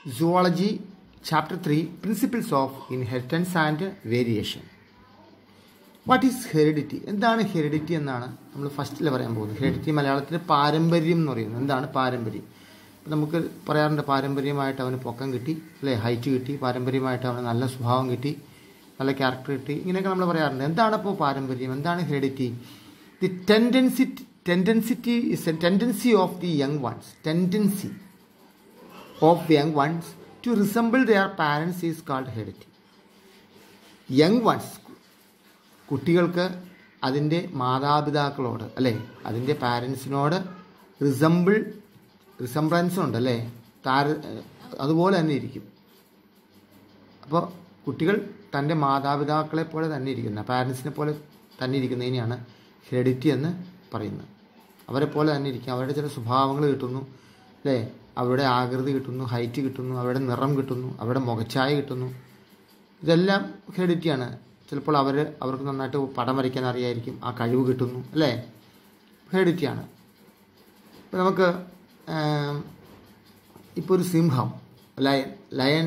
zoology chapter three principles of inheritance and variation what is heredity എന്താണ് heredity എന്നാണ് നമ്മൾ ഫസ്റ്റിൽ പറയാൻ പോകുന്നത് ഹെറിഡിറ്റി മലയാളത്തിൽ പാരമ്പര്യം എന്ന് പറയുന്നത് എന്താണ് പാരമ്പര്യം ഇപ്പം നമുക്ക് പറയാറുണ്ട് പാരമ്പര്യമായിട്ട് അവന് പൊക്കം കിട്ടി അല്ലേ ഹൈറ്റ് കിട്ടി പാരമ്പര്യമായിട്ട് അവന് നല്ല സ്വഭാവം കിട്ടി നല്ല ക്യാരക്ടർ കിട്ടി ഇങ്ങനെയൊക്കെ നമ്മൾ പറയാറുണ്ട് എന്താണ് അപ്പോൾ പാരമ്പര്യം എന്താണ് heredity the tendency tendency is a tendency of the young ones tendency of young ones to resemble their parents is called heredity young ones കുട്ടികൾക്ക് അതിൻ്റെ മാതാപിതാക്കളോട് അല്ലേ അതിൻ്റെ പാരൻസിനോട് റിസംബിൾ റിസംബ്ലൻസ് ഉണ്ട് അല്ലേ താര അതുപോലെ തന്നെ ഇരിക്കും അപ്പോൾ കുട്ടികൾ തൻ്റെ മാതാപിതാക്കളെ പോലെ തന്നെ ഇരിക്കുന്ന പാരൻസിനെ പോലെ തന്നെ ഇരിക്കുന്നതിനെയാണ് ഹെറിഡിറ്റി എന്ന് പറയുന്നത് അവരെ പോലെ തന്നെ ഇരിക്കും അവരുടെ ചില സ്വഭാവങ്ങൾ കിട്ടുന്നു അല്ലേ അവരുടെ ആകൃതി കിട്ടുന്നു ഹൈറ്റ് കിട്ടുന്നു അവരുടെ നിറം കിട്ടുന്നു അവരുടെ മുഖച്ഛായ കിട്ടുന്നു ഇതെല്ലാം ഹെറിഡിറ്റിയാണ് ചിലപ്പോൾ അവർ അവർക്ക് നന്നായിട്ട് പടം വരയ്ക്കാൻ അറിയായിരിക്കും ആ കഴിവ് കിട്ടുന്നു അല്ലേ ഹെറിഡിറ്റിയാണ് ഇപ്പം നമുക്ക് ഇപ്പോൾ ഒരു സിംഹം ലയൻ ലയൻ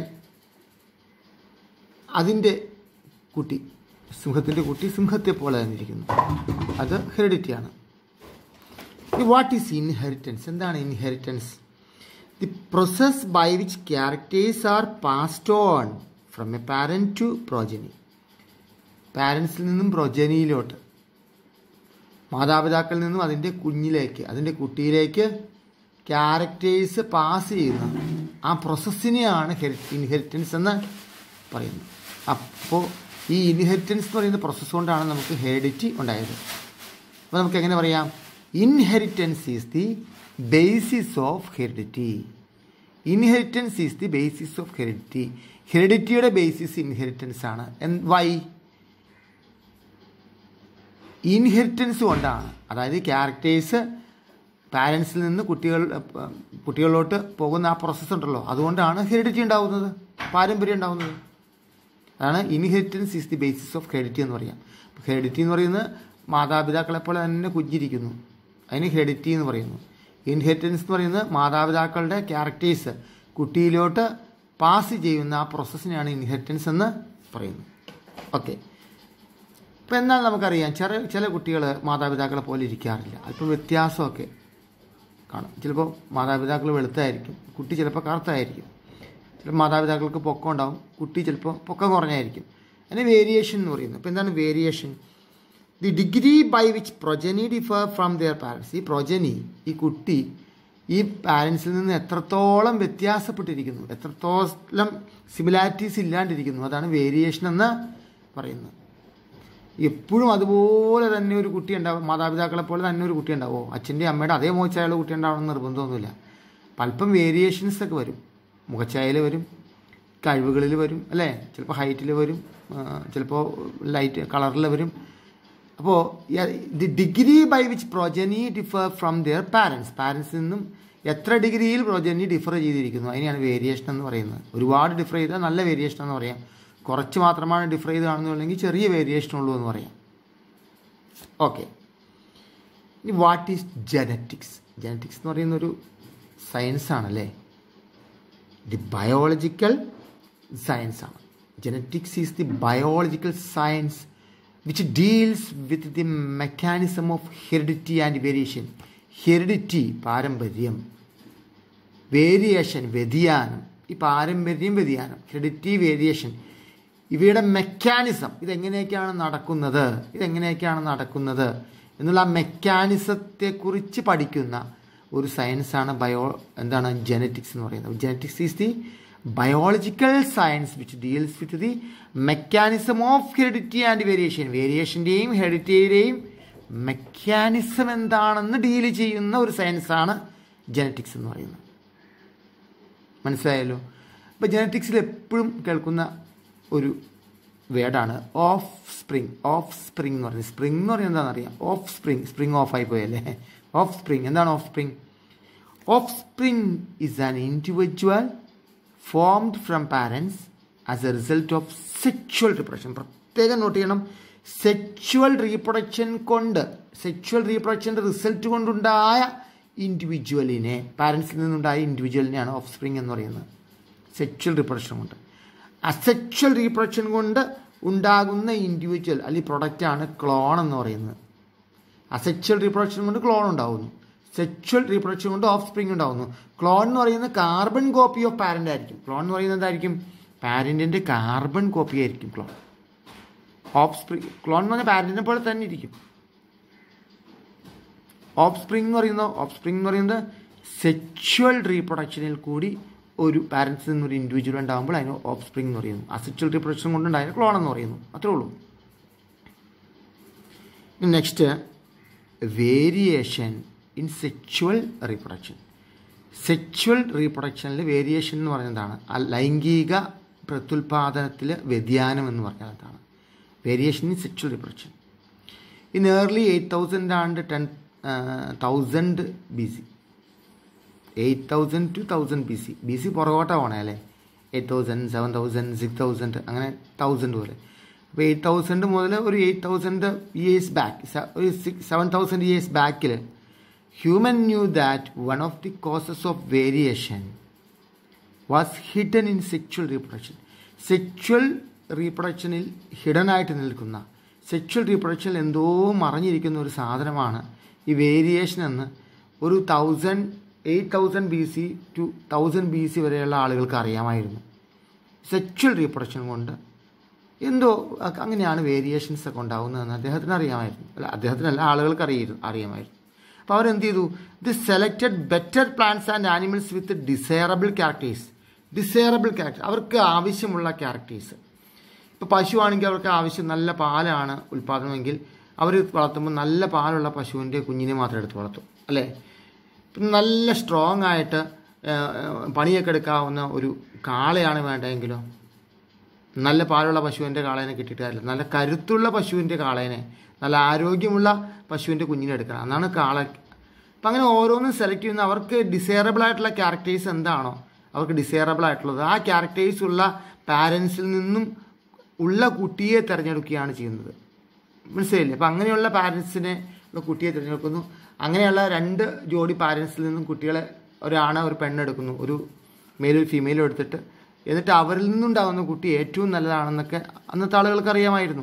അതിൻ്റെ കുട്ടി സിംഹത്തിൻ്റെ കുട്ടി സിംഹത്തെ പോലെ തന്നെ ഇരിക്കുന്നു അത് ഹെറിഡിറ്റിയാണ് വാട്ട് ഈസ് ഇൻഹെറിറ്റൻസ് എന്താണ് inheritance the process by which characters are passed on from a parent to progeny പാരൻസിൽ നിന്നും പ്രൊജനിയിലോട്ട് മാതാപിതാക്കളിൽ നിന്നും അതിൻ്റെ കുഞ്ഞിലേക്ക് അതിൻ്റെ കുട്ടിയിലേക്ക് ക്യാരക്ടേഴ്സ് പാസ് ചെയ്യുന്ന ആ പ്രോസസ്സിനെയാണ് ഇൻഹെറിറ്റൻസ് എന്ന് പറയുന്നത് അപ്പോൾ ഈ ഇൻഹെറിറ്റൻസ് എന്ന് പറയുന്ന പ്രോസസ്സ് കൊണ്ടാണ് നമുക്ക് ഹെറിഡിറ്റി ഉണ്ടായത് അപ്പോൾ നമുക്ക് എങ്ങനെ പറയാം inheritance is the basis of heredity inheritance is the basis of heredity ഹെറിഡിറ്റിയുടെ ബേസിസ് ഇൻഹെറിറ്റൻസ് ആണ് വൈ ഇൻഹെറിറ്റൻസ് കൊണ്ടാണ് അതായത് ക്യാരക്ടേഴ്സ് പാരൻസിൽ നിന്ന് കുട്ടികൾ കുട്ടികളിലോട്ട് പോകുന്ന ആ പ്രോസസ്സ് ഉണ്ടല്ലോ അതുകൊണ്ടാണ് ഹെറിഡിറ്റി ഉണ്ടാകുന്നത് പാരമ്പര്യം ഉണ്ടാകുന്നത് അതാണ് inheritance is the basis of heredity എന്ന് പറയാം ഹെറിഡിറ്റി എന്ന് പറയുന്നത് മാതാപിതാക്കളെ പോലെ തന്നെ കുഞ്ഞിരിക്കുന്നു അതിന് ഹെറിഡിറ്റി എന്ന് പറയുന്നു ഇൻഹെറിറ്റൻസ് എന്ന് പറയുന്നത് മാതാപിതാക്കളുടെ ക്യാരക്ടേഴ്സ് കുട്ടിയിലോട്ട് പാസ് ചെയ്യുന്ന ആ പ്രോസസ്സിനെയാണ് ഇൻഹെറിറ്റൻസ് എന്ന് പറയുന്നത് ഓക്കെ ഇപ്പം എന്നാൽ നമുക്കറിയാം ചില ചില കുട്ടികൾ മാതാപിതാക്കളെ പോലെ ഇരിക്കാറില്ല അല്പം വ്യത്യാസമൊക്കെ കാണും ചിലപ്പോൾ മാതാപിതാക്കൾ വെളുത്തായിരിക്കും കുട്ടി ചിലപ്പോൾ കറുത്തായിരിക്കും ചിലപ്പോൾ മാതാപിതാക്കൾക്ക് പൊക്കം ഉണ്ടാവും കുട്ടി ചിലപ്പോൾ പൊക്കം കുറഞ്ഞായിരിക്കും അതിന് വേരിയേഷൻ എന്ന് പറയുന്നത് അപ്പോൾ എന്താണ് variation the degree by which progeny differ from their parents ഈ പ്രൊജനി ഈ കുട്ടി ഈ പാരൻസിൽ നിന്ന് എത്രത്തോളം വ്യത്യാസപ്പെട്ടിരിക്കുന്നു എത്രത്തോളം സിമിലാരിറ്റീസ് ഇല്ലാണ്ടിരിക്കുന്നു അതാണ് വേരിയേഷൻ എന്ന് പറയുന്നത് എപ്പോഴും അതുപോലെ തന്നെ ഒരു കുട്ടി ഉണ്ടാവും മാതാപിതാക്കളെ പോലെ തന്നെ ഒരു കുട്ടി ഉണ്ടാവുമോ അച്ഛൻ്റെ അമ്മയുടെ അതേ മുഖച്ചായുള്ള കുട്ടി ഉണ്ടാവണമെന്ന് നിർബന്ധമൊന്നുമില്ല അല്പം വേരിയേഷൻസ് ഒക്കെ വരും മുഖച്ചായയിൽ വരും കഴിവുകളിൽ വരും അല്ലേ ചിലപ്പോൾ ഹൈറ്റിൽ വരും ചിലപ്പോൾ ലൈറ്റ് കളറിൽ വരും അപ്പോൾ the degree by which progeny differ from their parents പാരൻസിൽ നിന്നും എത്ര ഡിഗ്രിയിൽ പ്രൊജനി ഡിഫർ ചെയ്തിരിക്കുന്നു അതിനെയാണ് വേരിയേഷൻ എന്ന് പറയുന്നത് ഒരുപാട് ഡിഫർ ചെയ്താൽ നല്ല വേരിയേഷൻ എന്ന് പറയാം കുറച്ച് മാത്രമാണ് ഡിഫർ ചെയ്ത് കാണുന്നുണ്ടെങ്കിൽ ചെറിയ വേരിയേഷൻ ഉള്ളൂ എന്ന് പറയാം ഓക്കെ ഇനി വാട്ട് ഈസ് ജനറ്റിക്സ് ജനറ്റിക്സ് എന്ന് പറയുന്ന ഒരു സയൻസ് ആണല്ലേ ദി ബയോളജിക്കൽ സയൻസ് ആണ് genetics is the biological science which deals with the mechanism of heredity and variation heredity പാരമ്പര്യം വേരിയേഷൻ വ്യതിയാനം ഈ പാരമ്പര്യം വ്യതിയാനം ഹെറിഡിറ്റി വേരിയേഷൻ ഇവയുടെ മെക്കാനിസം ഇതെങ്ങനെയൊക്കെയാണ് നടക്കുന്നത് ഇതെങ്ങനെയൊക്കെയാണ് നടക്കുന്നത് എന്നുള്ള ആ മെക്കാനിസത്തെക്കുറിച്ച് പഠിക്കുന്ന ഒരു സയൻസാണ് ബയോ എന്താണ് ജനറ്റിക്സ് എന്ന് പറയുന്നത് genetics is the biological science which deals with the mechanism of heredity and variation വേരിയേഷൻ്റെയും ഹെറിഡിറ്റിയുടെയും മെക്കാനിസം എന്താണെന്ന് ഡീൽ ചെയ്യുന്ന ഒരു സയൻസാണ് ജനറ്റിക്സ് എന്ന് പറയുന്നത് മനസ്സിലായല്ലോ അപ്പോൾ ജനറ്റിക്സിൽ എപ്പോഴും കേൾക്കുന്ന ഒരു വേർഡാണ് ഓഫ് സ്പ്രിങ് ഓഫ് സ്പ്രിങ് എന്ന് പറയുന്നത് സ്പ്രിങ് എന്ന് പറയുന്നത് എന്താണെന്ന് അറിയാം ഓഫ് സ്പ്രിങ് സ്പ്രിങ് ഓഫ് ആയി പോയല്ലേ ഓഫ് സ്പ്രിങ് എന്താണ് offspring offspring is an individual formed from parents as a result of sexual reproduction പ്രത്യേകം നോട്ട് ചെയ്യണം സെക്ഷുവൽ റീപ്രൊഡക്ഷൻ കൊണ്ട് സെക്ഷുവൽ റീപ്രൊഡക്ഷൻ്റെ റിസൾട്ട് കൊണ്ടുണ്ടായ ഇൻഡിവിജ്വലിനെ പാരൻസിൽ നിന്നുണ്ടായ ഇൻഡിവിജ്വലിനെയാണ് ഓഫ് സ്പ്രിങ് എന്ന് പറയുന്നത് സെക്ഷൽ റീപ്രൊഡക്ഷൻ കൊണ്ട് അസെക്ഷൽ റീപ്രൊഡക്ഷൻ കൊണ്ട് ഉണ്ടാകുന്ന ഇൻഡിവിജ്വൽ അല്ലെങ്കിൽ പ്രൊഡക്റ്റാണ് ക്ലോൺ എന്ന് പറയുന്നത് അസെക്ഷൽ റീപ്രൊഡക്ഷൻ കൊണ്ട് ക്ലോൺ ഉണ്ടാകുന്നു സെക്ഷൽ റീപ്രൊഡക്ഷൻ കൊണ്ട് ഓഫ് സ്പ്രിങ് ഉണ്ടാകുന്നു ക്ലോൺ എന്ന് പറയുന്നത് കാർബൺ കോപ്പി ഓഫ് പാരൻ്റ് ആയിരിക്കും ക്ലോൺ എന്ന് പറയുന്നത് എന്തായിരിക്കും പാരൻറ്റിൻ്റെ കാർബൺ കോപ്പി ആയിരിക്കും ക്ലോൺ ഓഫ് സ്പ്രിങ് ക്ലോൺ എന്ന് പറഞ്ഞാൽ പാരൻറ്റിനെ പോലെ തന്നെ ഇരിക്കും ഓഫ് സ്പ്രിങ് എന്ന് പറയുന്നത് ഓഫ് സ്പ്രിങ് എന്ന് പറയുന്നത് സെക്ഷുവൽ റീപ്രൊഡക്ഷനിൽ കൂടി ഒരു പാരൻസിൽ നിന്ന് ഒരു ഇൻഡിവിജ്വൽ ഉണ്ടാകുമ്പോൾ അതിന് ഓഫ് സ്പ്രിങ് എന്ന് പറയുന്നു അസെക്ഷുവൽ റീപ്രൊഡക്ഷൻ കൊണ്ടുണ്ടായ ക്ലോൺ എന്ന് പറയുന്നു അത്രേ ഉള്ളൂ next variation in sexual reproduction sexual റീപ്രൊഡക്ഷനിൽ വേരിയേഷൻ എന്ന് പറയുന്നതാണ് ആ ലൈംഗിക പ്രത്യുൽപാദനത്തിൽ വ്യതിയാനം എന്ന് പറഞ്ഞാൽ അതാണ് variation in sexual reproduction in early eight thousand and ten thousand B C eight thousand two thousand B C B C പുറകോട്ട പോണേ അല്ലേ eight thousand seven thousand six thousand അങ്ങനെ തൗസൻഡ് പോലെ അപ്പോൾ എയ്റ്റ് തൗസൻഡ് മുതൽ ഒരു എയ്റ്റ് തൗസൻഡ് ഇയേഴ്സ് ബാക്ക് ഒരു six seven thousand years ബാക്കിൽ human new that one of the causes of variation was hidden in sexual reproduction sexual റീപ്രൊഡക്ഷനിൽ hidden ആയിട്ട് നിൽക്കുന്ന സെക്ച്വൽ റീപ്രൊഡക്ഷനിൽ എന്തോ മറഞ്ഞിരിക്കുന്ന ഒരു സാധനമാണ് ഈ വേരിയേഷൻ എന്ന് ഒരു thousand eight thousand B C two thousand B C വരെയുള്ള ആളുകൾക്ക് അറിയാമായിരുന്നു സെക്ച്വൽ റീപ്രൊഡക്ഷൻ കൊണ്ട് എന്തോ അ- അങ്ങനെയാണ് വേരിയേഷൻസ് ഒക്കെ ഉണ്ടാകുന്നതെന്ന് അദ്ദേഹത്തിന് അറിയാമായിരുന്നു അല്ല അദ്ദേഹത്തിനല്ല ആളുകൾക്ക് അറിയായിരുന്നു അറിയാമായിരുന്നു അപ്പോൾ അവരെന്ത് ചെയ്തു they selected better plants and animals with desirable characters desirable character അവർക്ക് ആവശ്യമുള്ള ക്യാരക്ടേഴ്സ് ഇപ്പോൾ പശു ആണെങ്കിൽ അവർക്ക് ആവശ്യം നല്ല പാലാണ് ഉൽപ്പാദനമെങ്കിൽ അവർ വളർത്തുമ്പോൾ നല്ല പാലുള്ള പശുവിൻ്റെ കുഞ്ഞിനെ മാത്രം എടുത്ത് വളർത്തും അല്ലേ പിന്നെ നല്ല സ്ട്രോങ് ആയിട്ട് ആ, ആ, പണിയൊക്കെ എടുക്കാവുന്ന ഒരു കാളയാണ് വേണ്ടതെങ്കിലോ നല്ല പാലുള്ള പശുവിൻ്റെ കാളേനെ കിട്ടിയിട്ട് കാര്യമില്ല നല്ല കരുത്തുള്ള പശുവിൻ്റെ കാളേനെ നല്ല ആരോഗ്യമുള്ള പശുവിൻ്റെ കുഞ്ഞിനെ എടുക്കണം അതാണ് കാള അപ്പം അങ്ങനെ ഓരോന്നും സെലക്ട് ചെയ്യുന്ന അവർക്ക് ഡിസൈറബിൾ ആയിട്ടുള്ള ക്യാരക്ടേഴ്സ് എന്താണോ അവർക്ക് ഡിസൈറബിൾ ആയിട്ടുള്ളത് ആ ക്യാരക്ടേഴ്സ് ഉള്ള പാരൻസിൽ നിന്നും ഉള്ള കുട്ടിയെ തിരഞ്ഞെടുക്കുകയാണ് ചെയ്യുന്നത് മനസ്സിലായില്ലേ അപ്പം അങ്ങനെയുള്ള പാരൻസിനെ ഉള്ള കുട്ടിയെ തിരഞ്ഞെടുക്കുന്നു അങ്ങനെയുള്ള രണ്ട് ജോഡി പാരൻസിൽ നിന്നും കുട്ടികളെ ഒരാണ് ഒരു പെണ്ണെടുക്കുന്നു ഒരു മെയിലും ഫീമെയിലും എടുത്തിട്ട് എന്നിട്ട് അവരിൽ നിന്നുണ്ടാകുന്ന കുട്ടി ഏറ്റവും നല്ലതാണെന്നൊക്കെ അന്നത്തെ ആളുകൾക്ക് അറിയാമായിരുന്നു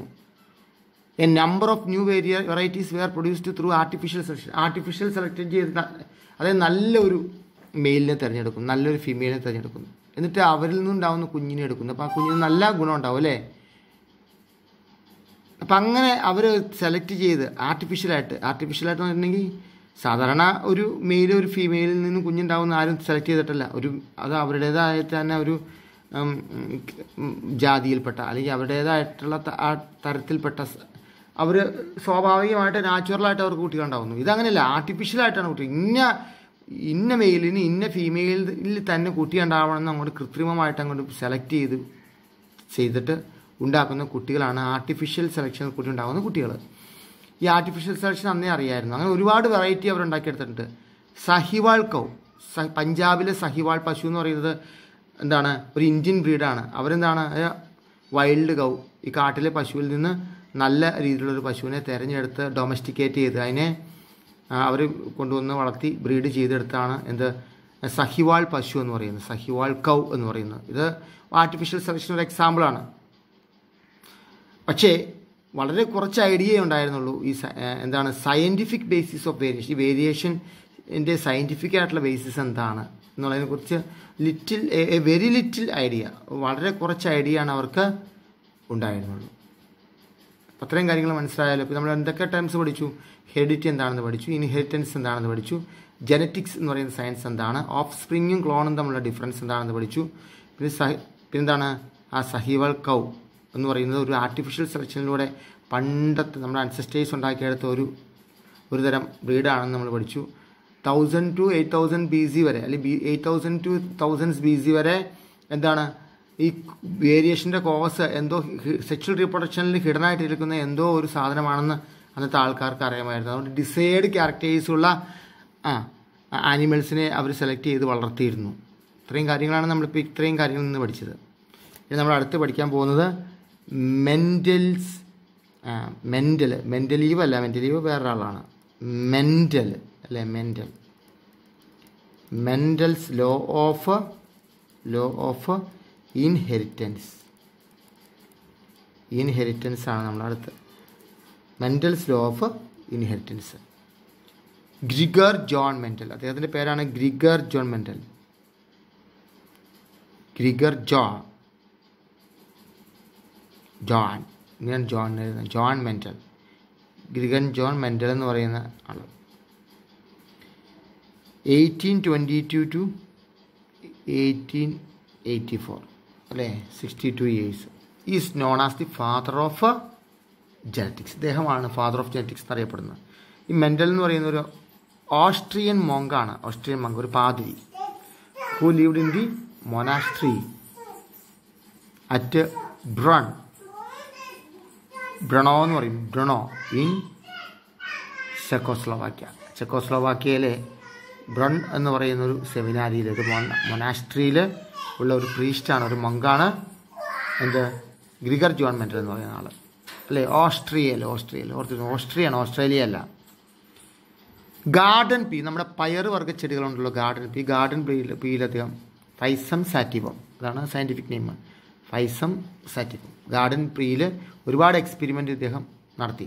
a number of new varie varieties were produced through artificial selection artificial select ചെയ്ത് ന- അതായത് നല്ലൊരു മെയിലിനെ തിരഞ്ഞെടുക്കും നല്ലൊരു ഫീമെയിലിനെ തിരഞ്ഞെടുക്കുന്നു എന്നിട്ട് അവരിൽ നിന്നുണ്ടാവുന്ന കുഞ്ഞിനെ എടുക്കുന്നു അപ്പോൾ ആ കുഞ്ഞിന് നല്ല ഗുണം ഉണ്ടാവും അല്ലേ അപ്പം അങ്ങനെ അവർ സെലക്ട് ചെയ്ത് ആർട്ടിഫിഷ്യലായിട്ട് ആർട്ടിഫിഷ്യലായിട്ട് പറഞ്ഞിട്ടുണ്ടെങ്കിൽ സാധാരണ ഒരു മെയിൽ ഒരു ഫീമെയിലിൽ നിന്ന് കുഞ്ഞുണ്ടാവുന്ന ആരും സെലക്ട് ചെയ്തിട്ടല്ല ഒരു അത് അവരുടേതായ തന്നെ ഒരു ഉം, ഉം, ജാതിയിൽപ്പെട്ട അല്ലെങ്കിൽ അവരുടേതായിട്ടുള്ള ത- ആ തരത്തിൽപ്പെട്ട അവർ സ്വാഭാവികമായിട്ട് നാച്ചുറലായിട്ട് അവർക്ക് കുട്ടികളുണ്ടാവുന്നു ഇതങ്ങനെയല്ല ആർട്ടിഫിഷ്യലായിട്ടാണ് കുട്ടി ഇന്ന ഇന്ന മെയിലിന് ഇന്ന ഫീമെയിലിൽ തന്നെ കുട്ടി ഉണ്ടാവണമെന്ന് അങ്ങോട്ട് കൃത്രിമമായിട്ട് അങ്ങോട്ട് സെലക്ട് ചെയ്ത് ചെയ്തിട്ട് ഉണ്ടാക്കുന്ന കുട്ടികളാണ് ആർട്ടിഫിഷ്യൽ സെലക്ഷൻ കൂടി ഉണ്ടാകുന്ന കുട്ടികൾ ഈ ആർട്ടിഫിഷ്യൽ സെലക്ഷൻ അന്നേ അറിയായിരുന്നു അങ്ങനെ ഒരുപാട് വെറൈറ്റി അവർ ഉണ്ടാക്കിയെടുത്തിട്ടുണ്ട് സഹിവാൾ കൗ സ പഞ്ചാബിലെ സഹിവാൾ പശു എന്ന് പറയുന്നത് എന്താണ് ഒരു ഇന്ത്യൻ ബ്രീഡാണ് അവരെന്താണ് വൈൽഡ് കൗ ഈ കാട്ടിലെ പശുവിൽ നിന്ന് നല്ല രീതിയിലുള്ളൊരു പശുവിനെ തിരഞ്ഞെടുത്ത് ഡൊമസ്റ്റിക്കേറ്റ് ചെയ്ത് അതിനെ അവർ കൊണ്ടുവന്ന് വളർത്തി ബ്രീഡ് ചെയ്തെടുത്താണ് എന്ത് സഹിവാൾ പശു എന്ന് പറയുന്നത് സഹിവാൾ കൗ എന്ന് പറയുന്നത് ഇത് ആർട്ടിഫിഷ്യൽ സെലക്ഷൻ ഒരു എക്സാമ്പിളാണ് പക്ഷേ വളരെ കുറച്ച് ഐഡിയേ ഉണ്ടായിരുന്നുള്ളൂ ഈ സ- ഏഹ് എന്താണ് സയൻറ്റിഫിക് ബേസിസ് ഓഫ് വേരിയേഷൻ ഈ വേരിയേഷൻ്റെ സയൻറ്റിഫിക് ആയിട്ടുള്ള ബേസിസ് എന്താണ് എന്നുള്ളതിനെക്കുറിച്ച് little a very little idea വളരെ കുറച്ച് ഐഡിയ ആണ് അവർക്ക് ഉണ്ടായിരുന്നുള്ളൂ അപ്പോൾ അത്രയും കാര്യങ്ങൾ മനസ്സിലായാലോ ഇപ്പോൾ നമ്മൾ എന്തൊക്കെ ടേംസ് പഠിച്ചു ഹെറിഡിറ്റി എന്താണെന്ന് പഠിച്ചു ഇൻഹെറിറ്റൻസ് എന്താണെന്ന് പഠിച്ചു ജനറ്റിക്സ് എന്ന് പറയുന്ന സയൻസ് എന്താണ് ഓഫ് സ്പ്രിങ്ങും ക്ലോണും തമ്മിലുള്ള ഡിഫറൻസ് എന്താണെന്ന് പഠിച്ചു പിന്നെ സഹി പിന്നെന്താണ് ആ സഹിവൾ കൗ എന്ന് പറയുന്നത് ഒരു ആർട്ടിഫിഷ്യൽ സെലക്ഷനിലൂടെ പണ്ടത്തെ നമ്മുടെ അൻസസ്റ്റേഴ്സ് ഉണ്ടാക്കിയെടുത്ത ഒരു ഒരു തരം ബ്രീഡാണെന്ന് നമ്മൾ പഠിച്ചു thousand two eight thousand B C വരെ അല്ലെങ്കിൽ B eight thousand two thousands B C വരെ എന്താണ് ഈ വേരിയേഷൻ്റെ കോസ് എന്തോ സെക്ഷൽ റീപ്രൊഡക്ഷനിൽ ഹിഡനായിട്ടിരിക്കുന്ന എന്തോ ഒരു സാധനമാണെന്ന് അന്നത്തെ ആൾക്കാർക്ക് അറിയാമായിരുന്നു അതുകൊണ്ട് ഡിസൈഡ് ക്യാരക്ടേഴ്സുള്ള ആ ആനിമൽസിനെ അവർ സെലക്ട് ചെയ്ത് വളർത്തിയിരുന്നു ഇത്രയും കാര്യങ്ങളാണ് നമ്മളിപ്പോൾ ഇത്രയും കാര്യങ്ങളിൽ നിന്ന് പഠിച്ചത് ഇനി നമ്മൾ അടുത്ത് പഠിക്കാൻ പോകുന്നത് മെൻ്റൽസ് മെൻ്റൽ മെൻ്റലീവ് അല്ല മെൻ്റലീവ് വേറൊരാളാണ് മെൻ്റൽ അല്ലേ Mendel Mendel's law of law of inheritance inheritance ആണ് നമ്മുടെ അടുത്ത് Mendel's law of inheritance Gregor John Mendel അദ്ദേഹത്തിൻ്റെ പേരാണ് Gregor John Mendel Gregor John John ഇങ്ങനെ ജോൺ എഴുതുന്നത് John Mendel Gregor John Mendel എന്ന് പറയുന്ന ആൾ eighteen twenty two to eighteen eighty four അല്ലേ sixty two years is known as the father of genetics ഇദ്ദേഹമാണ് father of genetics എന്നറിയപ്പെടുന്നത് ഈ Mendel എന്ന് പറയുന്ന ഒരു ഓസ്ട്രിയൻ മൊങ്കാണ് ഓസ്ട്രിയൻ മൊങ്ക് ഒരു പാതിരി who lived in the monastery at Brunn Brno എന്ന് പറയും ബ്രണോ ഇൻ ചെക്കോസ്ലോവാക്യ ചെക്കോസ്ലോവാക്യയിലെ ബ്രൺ എന്ന് പറയുന്ന ഒരു സെമിനാരിയിൽ ഒരു മൊൺ മൊനാസ്ട്രിയിൽ ഉള്ള ഒരു പ്രീസ്റ്റാണ് ഒരു മങ്കാണ് എന്ത് ഗ്രിഗർ ജോൺ മെൻറ്റൽ എന്ന് പറയുന്ന ആൾ അല്ലേ ഓസ്ട്രിയയിൽ ഓസ്ട്രിയയിൽ ഓർത്ത് ഓസ്ട്രിയാണ് ഓസ്ട്രേലിയ അല്ല ഗാർഡൻ പീ നമ്മുടെ പയർ വർഗ്ഗ ചെടികളുണ്ടല്ലോ ഗാർഡൻ പീ ഗാർഡൻ പീയിൽ പീയിലധികം ഫൈസം സാറ്റിവം അതാണ് scientific name Pisum sativum garden പീയിൽ ഒരുപാട് എക്സ്പെരിമെൻ്റ് ഇദ്ദേഹം നടത്തി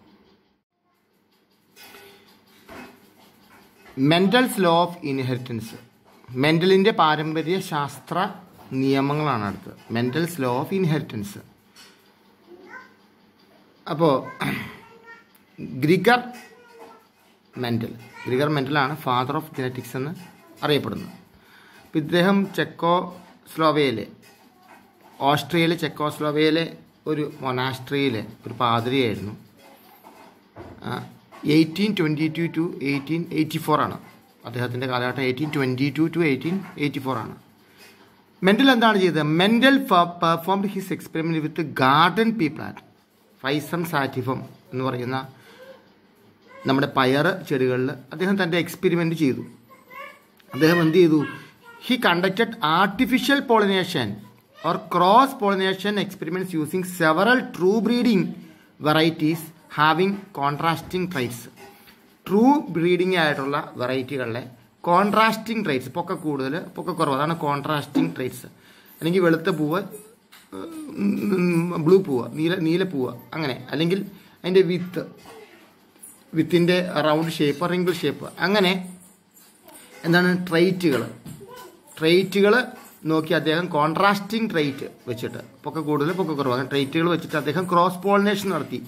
മെൻ്റൽസ് ലോ ഓഫ് ഇൻഹെറിറ്റൻസ് മെൻ്റലിൻ്റെ പാരമ്പര്യ ശാസ്ത്ര നിയമങ്ങളാണ് അടുത്തത് മെൻ്റൽസ് ലോ ഓഫ് ഇൻഹെറിറ്റൻസ് അപ്പോൾ ഗ്രിഗർ മെൻ്റൽ ഗ്രിഗർ മെൻ്റലാണ് ഫാദർ ഓഫ് ജനറ്റിക്സ് എന്ന് അറിയപ്പെടുന്നത് അപ്പോൾ ഇദ്ദേഹം ചെക്കോ സ്ലോവയിലെ ഓസ്ട്രിയയിലെ ചെക്കോസ്ലോവയിലെ ഒരു മൊനാസ്ട്രിയിലെ ഒരു പാതിരിയായിരുന്നു eighteen twenty two to eighteen eighty four ആണ് അദ്ദേഹത്തിൻ്റെ കാലഘട്ടം eighteen twenty two to eighteen eighty four ആണ് മെൻ്റൽ എന്താണ് ചെയ്തത് Mendel performed his experiment with garden pea plant Pisum sativum എന്ന് പറയുന്ന നമ്മുടെ പയർ ചെടികളിൽ അദ്ദേഹം തൻ്റെ എക്സ്പെരിമെൻ്റ് ചെയ്തു അദ്ദേഹം എന്ത് ചെയ്തു he conducted artificial pollination or cross pollination experiments using several true breeding varieties having contrasting traits true breeding ആയിട്ടുള്ള വെറൈറ്റികളിലെ കോൺട്രാസ്റ്റിംഗ് ട്രൈറ്റ്സ് പൊക്ക കൂടുതൽ പൊക്ക കുറവ് അതാണ് കോൺട്രാസ്റ്റിംഗ് ട്രൈറ്റ്സ് അല്ലെങ്കിൽ വെളുത്ത പൂവ് ബ്ലൂ പൂവ് നീല നീല പൂവ് അങ്ങനെ അല്ലെങ്കിൽ അതിൻ്റെ വിത്ത് വിത്തിൻ്റെ റൗണ്ട് ഷേപ്പ് റിങ്കിൾ ഷേപ്പ് അങ്ങനെ എന്താണ് ട്രൈറ്റുകൾ ട്രൈറ്റുകൾ നോക്കി അദ്ദേഹം കോൺട്രാസ്റ്റിംഗ് ട്രൈറ്റ് വെച്ചിട്ട് പൊക്ക കൂടുതൽ പൊക്ക കുറവ് അങ്ങനെ ട്രൈറ്റുകൾ വെച്ചിട്ട് അദ്ദേഹം ക്രോസ് പോളിനേഷൻ നടത്തി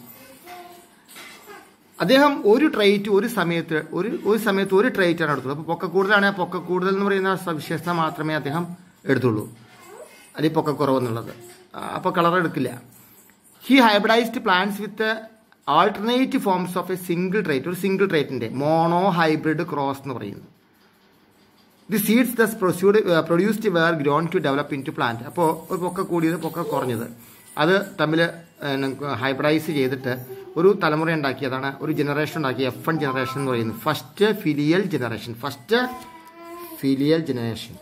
അദ്ദേഹം ഒരു ട്രൈറ്റ് ഒരു സമയത്ത് ഒരു ഒരു സമയത്ത് ഒരു ട്രൈറ്റാണ് എടുത്തുള്ളൂ അപ്പോൾ പൊക്ക കൂടുതലാണെങ്കിൽ പൊക്ക കൂടുതൽ എന്ന് പറയുന്ന സവിശേഷത മാത്രമേ അദ്ദേഹം എടുത്തുള്ളൂ അല്ലെങ്കിൽ പൊക്ക കുറവെന്നുള്ളത് അപ്പോൾ കളർ എടുക്കില്ല he hybridised plants with alternate forms of a single trait ഒരു സിംഗിൾ ട്രൈറ്റിൻ്റെ മോണോ ഹൈബ്രിഡ് ക്രോസ് എന്ന് പറയുന്നു the seeds thus produced produced were grown to develop into plant അപ്പോൾ ഒരു പൊക്ക കൂടിയത് പൊക്ക കുറഞ്ഞത് അത് തമ്മിൽ ഹൈബ്രൈസ് ചെയ്തിട്ട് ഒരു തലമുറ ഉണ്ടാക്കിയതാണ് ഒരു ജനറേഷൻ ഉണ്ടാക്കി എഫ് വൺ ജനറേഷൻ എന്ന് പറയുന്നത് first filial generation first filial generation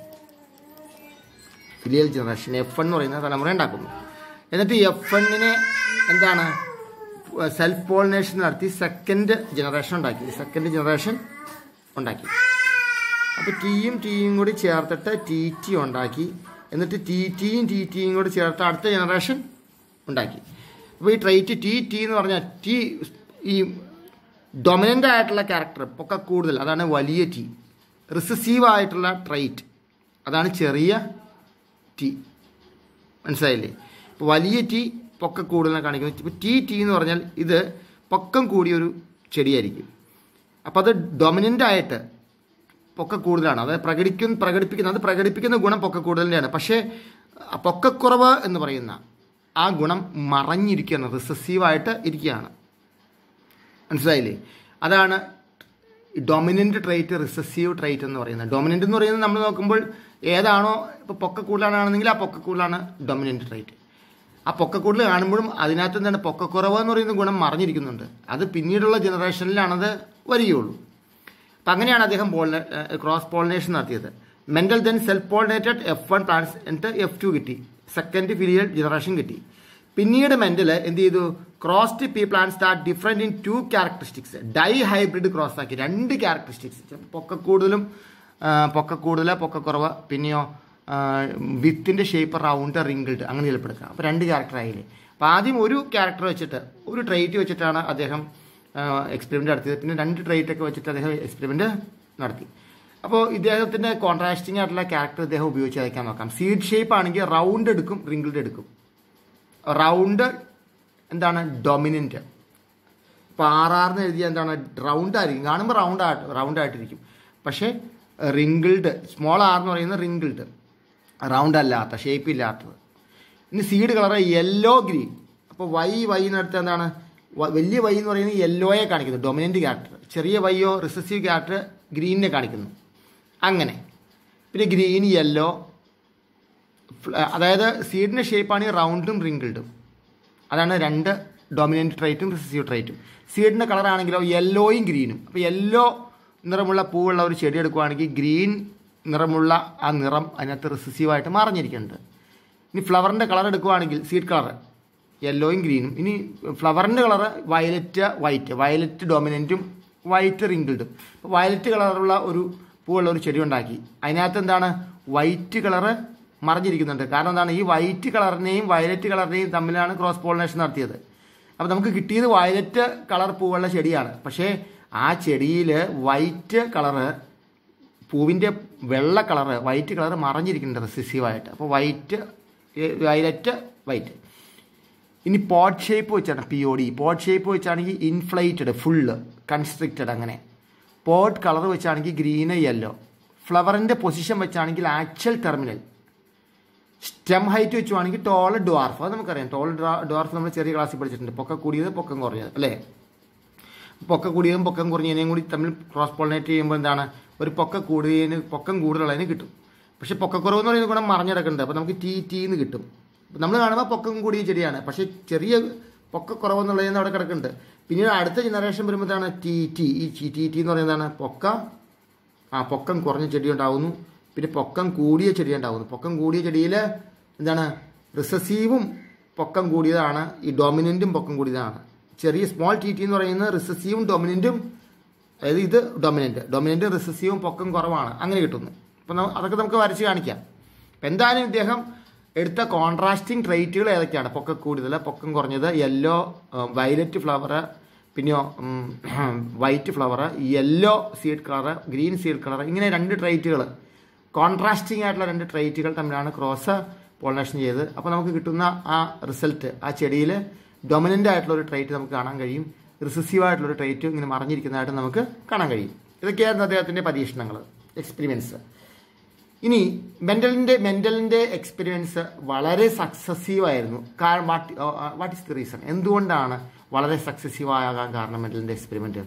filial generation F one എന്ന് പറയുന്ന തലമുറ ഉണ്ടാക്കുന്നു എന്നിട്ട് എഫ് വണ്ണിനെ എന്താണ് സെൽഫ് പോളിനേഷൻ നടത്തി സെക്കൻഡ് ജനറേഷൻ ഉണ്ടാക്കി സെക്കൻഡ് ജനറേഷൻ ഉണ്ടാക്കി അപ്പോൾ ടീയും ടീയും കൂടി ചേർത്തിട്ട് ടി ടി ഉണ്ടാക്കി എന്നിട്ട് ടി ടിയും ടി ടിയും കൂടി ചേർത്ത് അടുത്ത ജനറേഷൻ ഉണ്ടാക്കി അപ്പോൾ ഈ ട്രൈറ്റ് ടി ടി എന്ന് പറഞ്ഞാൽ ടി ഈ ഡൊമിനൻ്റ് ആയിട്ടുള്ള ക്യാരക്ടർ ഒക്കെ കൂടുതൽ അതാണ് വലിയ ടി റിസസീവ് ആയിട്ടുള്ള ട്രൈറ്റ് അതാണ് ചെറിയ ടി മനസ്സിലായില്ലേ ഇപ്പോൾ വലിയ ടി പൊക്ക കൂടുതൽ കാണിക്കുന്നത് ഇപ്പോൾ ടി ടി എന്ന് പറഞ്ഞാൽ ഇത് പൊക്കം കൂടിയൊരു ചെടിയായിരിക്കും അപ്പോൾ അത് ഡൊമിനൻ്റ് ആയിട്ട് പൊക്ക കൂടുതലാണ് അത് പ്രകടിക്കും പ്രകടിപ്പിക്കുന്ന അത് പ്രകടിപ്പിക്കുന്ന ഗുണം പൊക്ക കൂടുതലിൻ്റെയാണ് പക്ഷേ പൊക്കക്കുറവ് എന്ന് പറയുന്ന ആ ഗുണം മറഞ്ഞിരിക്കുകയാണ് റിസസീവായിട്ട് ഇരിക്കുകയാണ് മനസ്സിലായില്ലേ അതാണ് ഡൊമിനൻ്റ് ട്രേറ്റ് റിസസീവ് ട്രേറ്റ് എന്ന് പറയുന്നത് ഡൊമിനൻ്റ് എന്ന് പറയുന്നത് നമ്മൾ നോക്കുമ്പോൾ ഏതാണോ ഇപ്പോൾ പൊക്ക കൂടുതലാണെങ്കിൽ ആ പൊക്ക കൂടുതലാണ് ഡൊമിനൻ്റ് ട്രേറ്റ് ആ പൊക്ക കൂടുതൽ കാണുമ്പോഴും അതിനകത്ത് എന്താണ് പൊക്കക്കുറവ് എന്ന് പറയുന്ന ഗുണം മറിഞ്ഞിരിക്കുന്നുണ്ട് അത് പിന്നീടുള്ള ജനറേഷനിലാണത് വരികയുള്ളൂ അപ്പം അങ്ങനെയാണ് അദ്ദേഹം പോളിനെ ക്രോസ് പോളിനേഷൻ നടത്തിയത് Mendel then self pollinated F one plants എന്നിട്ട് എഫ് ടു കിട്ടി സെക്കൻഡ് ഫിലിയൽ ജനറേഷൻ കിട്ടി പിന്നീട് മെൻ്റൽ എന്ത് ചെയ്തു crossed pea plants are different in two characteristics dye hybrid cross ആക്കി രണ്ട് ക്യാരക്ടറിസ്റ്റിക്സ് പൊക്ക കൂടുതലും പൊക്ക കൂടുതൽ പൊക്ക കുറവ് പിന്നെയോ വിത്തിൻ്റെ ഷേപ്പ് റൗണ്ട് റിങ്കിൾഡ് അങ്ങനെ ചിലപ്പോൾ എടുക്കാം അപ്പോൾ രണ്ട് ക്യാരക്ടർ ആയില്ലേ അപ്പോൾ ആദ്യം ഒരു ക്യാരക്ടർ വെച്ചിട്ട് ഒരു ട്രേറ്റ് വെച്ചിട്ടാണ് അദ്ദേഹം എക്സ്പെരിമെൻ്റ് നടത്തിയത് പിന്നെ രണ്ട് ട്രേറ്റ് ഒക്കെ വെച്ചിട്ട് അദ്ദേഹം എക്സ്പെരിമെൻ്റ് നടത്തി അപ്പോൾ ഇദ്ദേഹത്തിൻ്റെ കോൺട്രാസ്റ്റിംഗ് ആയിട്ടുള്ള ക്യാരക്ടർ ഇദ്ദേഹം ഉപയോഗിച്ച് അയക്കാൻ നോക്കാം സീഡ് ഷേപ്പ് ആണെങ്കിൽ റൗണ്ട് എടുക്കും റിങ്കിൾഡ് എടുക്കും റൗണ്ട് എന്താണ് ഡൊമിനൻ്റ് ഇപ്പോൾ ആർ ആറിന് എഴുതിയ എന്താണ് റൗണ്ട് ആയിരിക്കും കാണുമ്പോൾ റൗണ്ട് ആയിട്ട് റൗണ്ട് ആയിട്ടിരിക്കും പക്ഷേ റിങ്കിൾഡ് സ്മോൾ ആർ എന്ന് പറയുന്നത് റിങ്കിൾഡ് റൗണ്ട് അല്ലാത്ത ഷേപ്പ് ഇല്ലാത്തത് ഇനി സീഡ് കളർ യെല്ലോ ഗ്രീൻ അപ്പോൾ വൈ വൈ എന്നെടുത്ത് എന്താണ് വ- വലിയ വൈ എന്ന് പറയുന്നത് യെല്ലോയെ കാണിക്കുന്നു ഡൊമിനൻ്റ് ക്യാരക്ടർ ചെറിയ വൈയോ റിസസീവ് ക്യാരക്ടർ ഗ്രീനിനെ കാണിക്കുന്നു അങ്ങനെ പിന്നെ ഗ്രീൻ യെല്ലോ അതായത് സീഡിൻ്റെ ഷേപ്പാണ് റൗണ്ടും റിങ്കിൾഡും അതാണ് രണ്ട് ഡൊമിനൻ്റ് ട്രൈറ്റും റിസസീവ് ട്രൈറ്റും സീഡിൻ്റെ കളറാണെങ്കിലോ യെല്ലോയും ഗ്രീനും അപ്പോൾ യെല്ലോ നിറമുള്ള പൂവുള്ള ഒരു ചെടി എടുക്കുവാണെങ്കിൽ ഗ്രീൻ നിറമുള്ള ആ നിറം അതിനകത്ത് റിസസീവായിട്ട് മറിഞ്ഞിരിക്കുന്നുണ്ട് ഇനി ഫ്ലവറിൻ്റെ കളർ എടുക്കുവാണെങ്കിൽ സീഡ് കളർ യെല്ലോയും ഗ്രീനും ഇനി ഫ്ലവറിൻ്റെ കളർ വയലറ്റ് വൈറ്റ് വയലറ്റ് ഡൊമിനൻറ്റും വൈറ്റ് റിങ്കിൾഡും അപ്പോൾ വയലറ്റ് കളറുള്ള ഒരു പൂവുള്ള ഒരു ചെടി ഉണ്ടാക്കി അതിനകത്ത് എന്താണ് വൈറ്റ് കളറ് മറിഞ്ഞിരിക്കുന്നുണ്ട് കാരണം എന്താണ് ഈ വൈറ്റ് കളറിനെയും വയലറ്റ് കളറിനെയും തമ്മിലാണ് ക്രോസ് പോളിനേഷൻ നടത്തിയത് അപ്പോൾ നമുക്ക് കിട്ടിയത് വയലറ്റ് കളർ പൂവുള്ള ചെടിയാണ് പക്ഷേ ആ ചെടിയിൽ വൈറ്റ് കളറ് പൂവിൻ്റെ വെള്ള കളറ് വൈറ്റ് കളറ് മറഞ്ഞിരിക്കുന്നുണ്ട് റിസസീവായിട്ട് അപ്പോൾ വൈറ്റ് വയലറ്റ് വൈറ്റ് ഇനി പോട്ട് ഷേപ്പ് വെച്ചാണ് P O D pod shape വെച്ചാണെങ്കിൽ ഇൻഫ്ലൈറ്റഡ് ഫുള്ള് കൺസ്ട്രിക്റ്റഡ് അങ്ങനെ പോട്ട് കളർ വെച്ചാണെങ്കിൽ ഗ്രീന് യെല്ലോ ഫ്ലവറിൻ്റെ പൊസിഷൻ വെച്ചാണെങ്കിൽ ആക്ച്വൽ ടെർമിനൽ സ്റ്റെം ഹൈറ്റ് വെച്ചുവാണെങ്കിൽ ടോൾ ഡ്വാർഫ് അത് നമുക്കറിയാം ടോൾ ഡ്വാർഫ് നമ്മൾ ചെറിയ ക്ലാസ്സിൽ പഠിച്ചിട്ടുണ്ട് പൊക്കം കൂടിയത് പൊക്കം കുറഞ്ഞത് അല്ലേ പൊക്കം കൂടിയതും പൊക്കം കുറഞ്ഞതിനെയും കൂടി തമ്മിൽ ക്രോസ് പോളിനേറ്റ് ചെയ്യുമ്പോൾ എന്താണ് ഒരു പൊക്ക കൂടിയതിന് പൊക്കം കൂടുതലുള്ളതിന് കിട്ടും പക്ഷെ പൊക്കക്കുറവ് എന്ന് പറയുന്ന ഗുണം മറിഞ്ഞിടക്കുന്നുണ്ട് അപ്പോൾ നമുക്ക് ടി ടി എന്ന് കിട്ടും നമ്മൾ കാണുമ്പോൾ പൊക്കം കൂടിയ ചെടിയാണ് പക്ഷേ ചെറിയ പൊക്കക്കുറവ് എന്നുള്ളതിന് അവിടെ കിടക്കുന്നുണ്ട് പിന്നീട് അടുത്ത ജനറേഷൻ വരുമ്പോൾ എന്താണ് ടി ടി ഈ ടി ടി എന്ന് പറയുന്നതാണ് പൊക്ക ആ പൊക്കം കുറഞ്ഞ ചെടി ഉണ്ടാവുന്നു പിന്നെ പൊക്കം കൂടിയ ചെടി ഉണ്ടാവുന്നു പൊക്കം കൂടിയ ചെടിയിൽ എന്താണ് റിസസീവും പൊക്കം കൂടിയതാണ് ഈ ഡൊമിനൻറ്റും പൊക്കം കൂടിയതാണ് ചെറിയ സ്മോൾ ടി ടി എന്ന് പറയുന്നത് റിസസീവും ഡൊമിനൻറ്റും അതായത് ഇത് ഡൊമിനൻറ്റ് ഡൊമിനൻറ്റും റിസസീവും പൊക്കം കുറവാണ് അങ്ങനെ കിട്ടുന്നു അപ്പം അതൊക്കെ നമുക്ക് വരച്ച് കാണിക്കാം അപ്പം എന്തായാലും ഇദ്ദേഹം എടുത്ത കോൺട്രാസ്റ്റിംഗ് ട്രേറ്റുകൾ ഏതൊക്കെയാണ് പൊക്കം കൂടുതൽ പൊക്കം കുറഞ്ഞത് യെല്ലോ വയലറ്റ് ഫ്ലവർ പിന്നെയോ white flower yellow seed colour green seed colour ഇങ്ങനെ രണ്ട് ട്രേറ്റുകൾ കോൺട്രാസ്റ്റിംഗ് ആയിട്ടുള്ള രണ്ട് ട്രേറ്റുകൾ തമ്മിലാണ് ക്രോസ് പോളിനേഷൻ ചെയ്തത് അപ്പോൾ നമുക്ക് കിട്ടുന്ന ആ റിസൾട്ട് ആ ചെടിയിൽ ഡൊമിനൻ്റ് ആയിട്ടുള്ള ഒരു ട്രേറ്റ് നമുക്ക് കാണാൻ കഴിയും റിസസീവ് ആയിട്ടുള്ള ഒരു ട്രേറ്റ് ഇങ്ങനെ മറിഞ്ഞിരിക്കുന്നതായിട്ട് നമുക്ക് കാണാൻ കഴിയും ഇതൊക്കെയായിരുന്നു അദ്ദേഹത്തിൻ്റെ പരീക്ഷണങ്ങൾ എക്സ്പെരിമെൻസ് ഇനി മെൻ്റലിൻ്റെ മെൻ്റലിൻ്റെ എക്സ്പെരിമെൻസ് വളരെ സക്സസീവ് ആയിരുന്നു കാരണം what what is the reason എന്തുകൊണ്ടാണ് വളരെ സക്സസീവ് ആകാൻ കാരണം മെൻ്റലിൻ്റെ experiment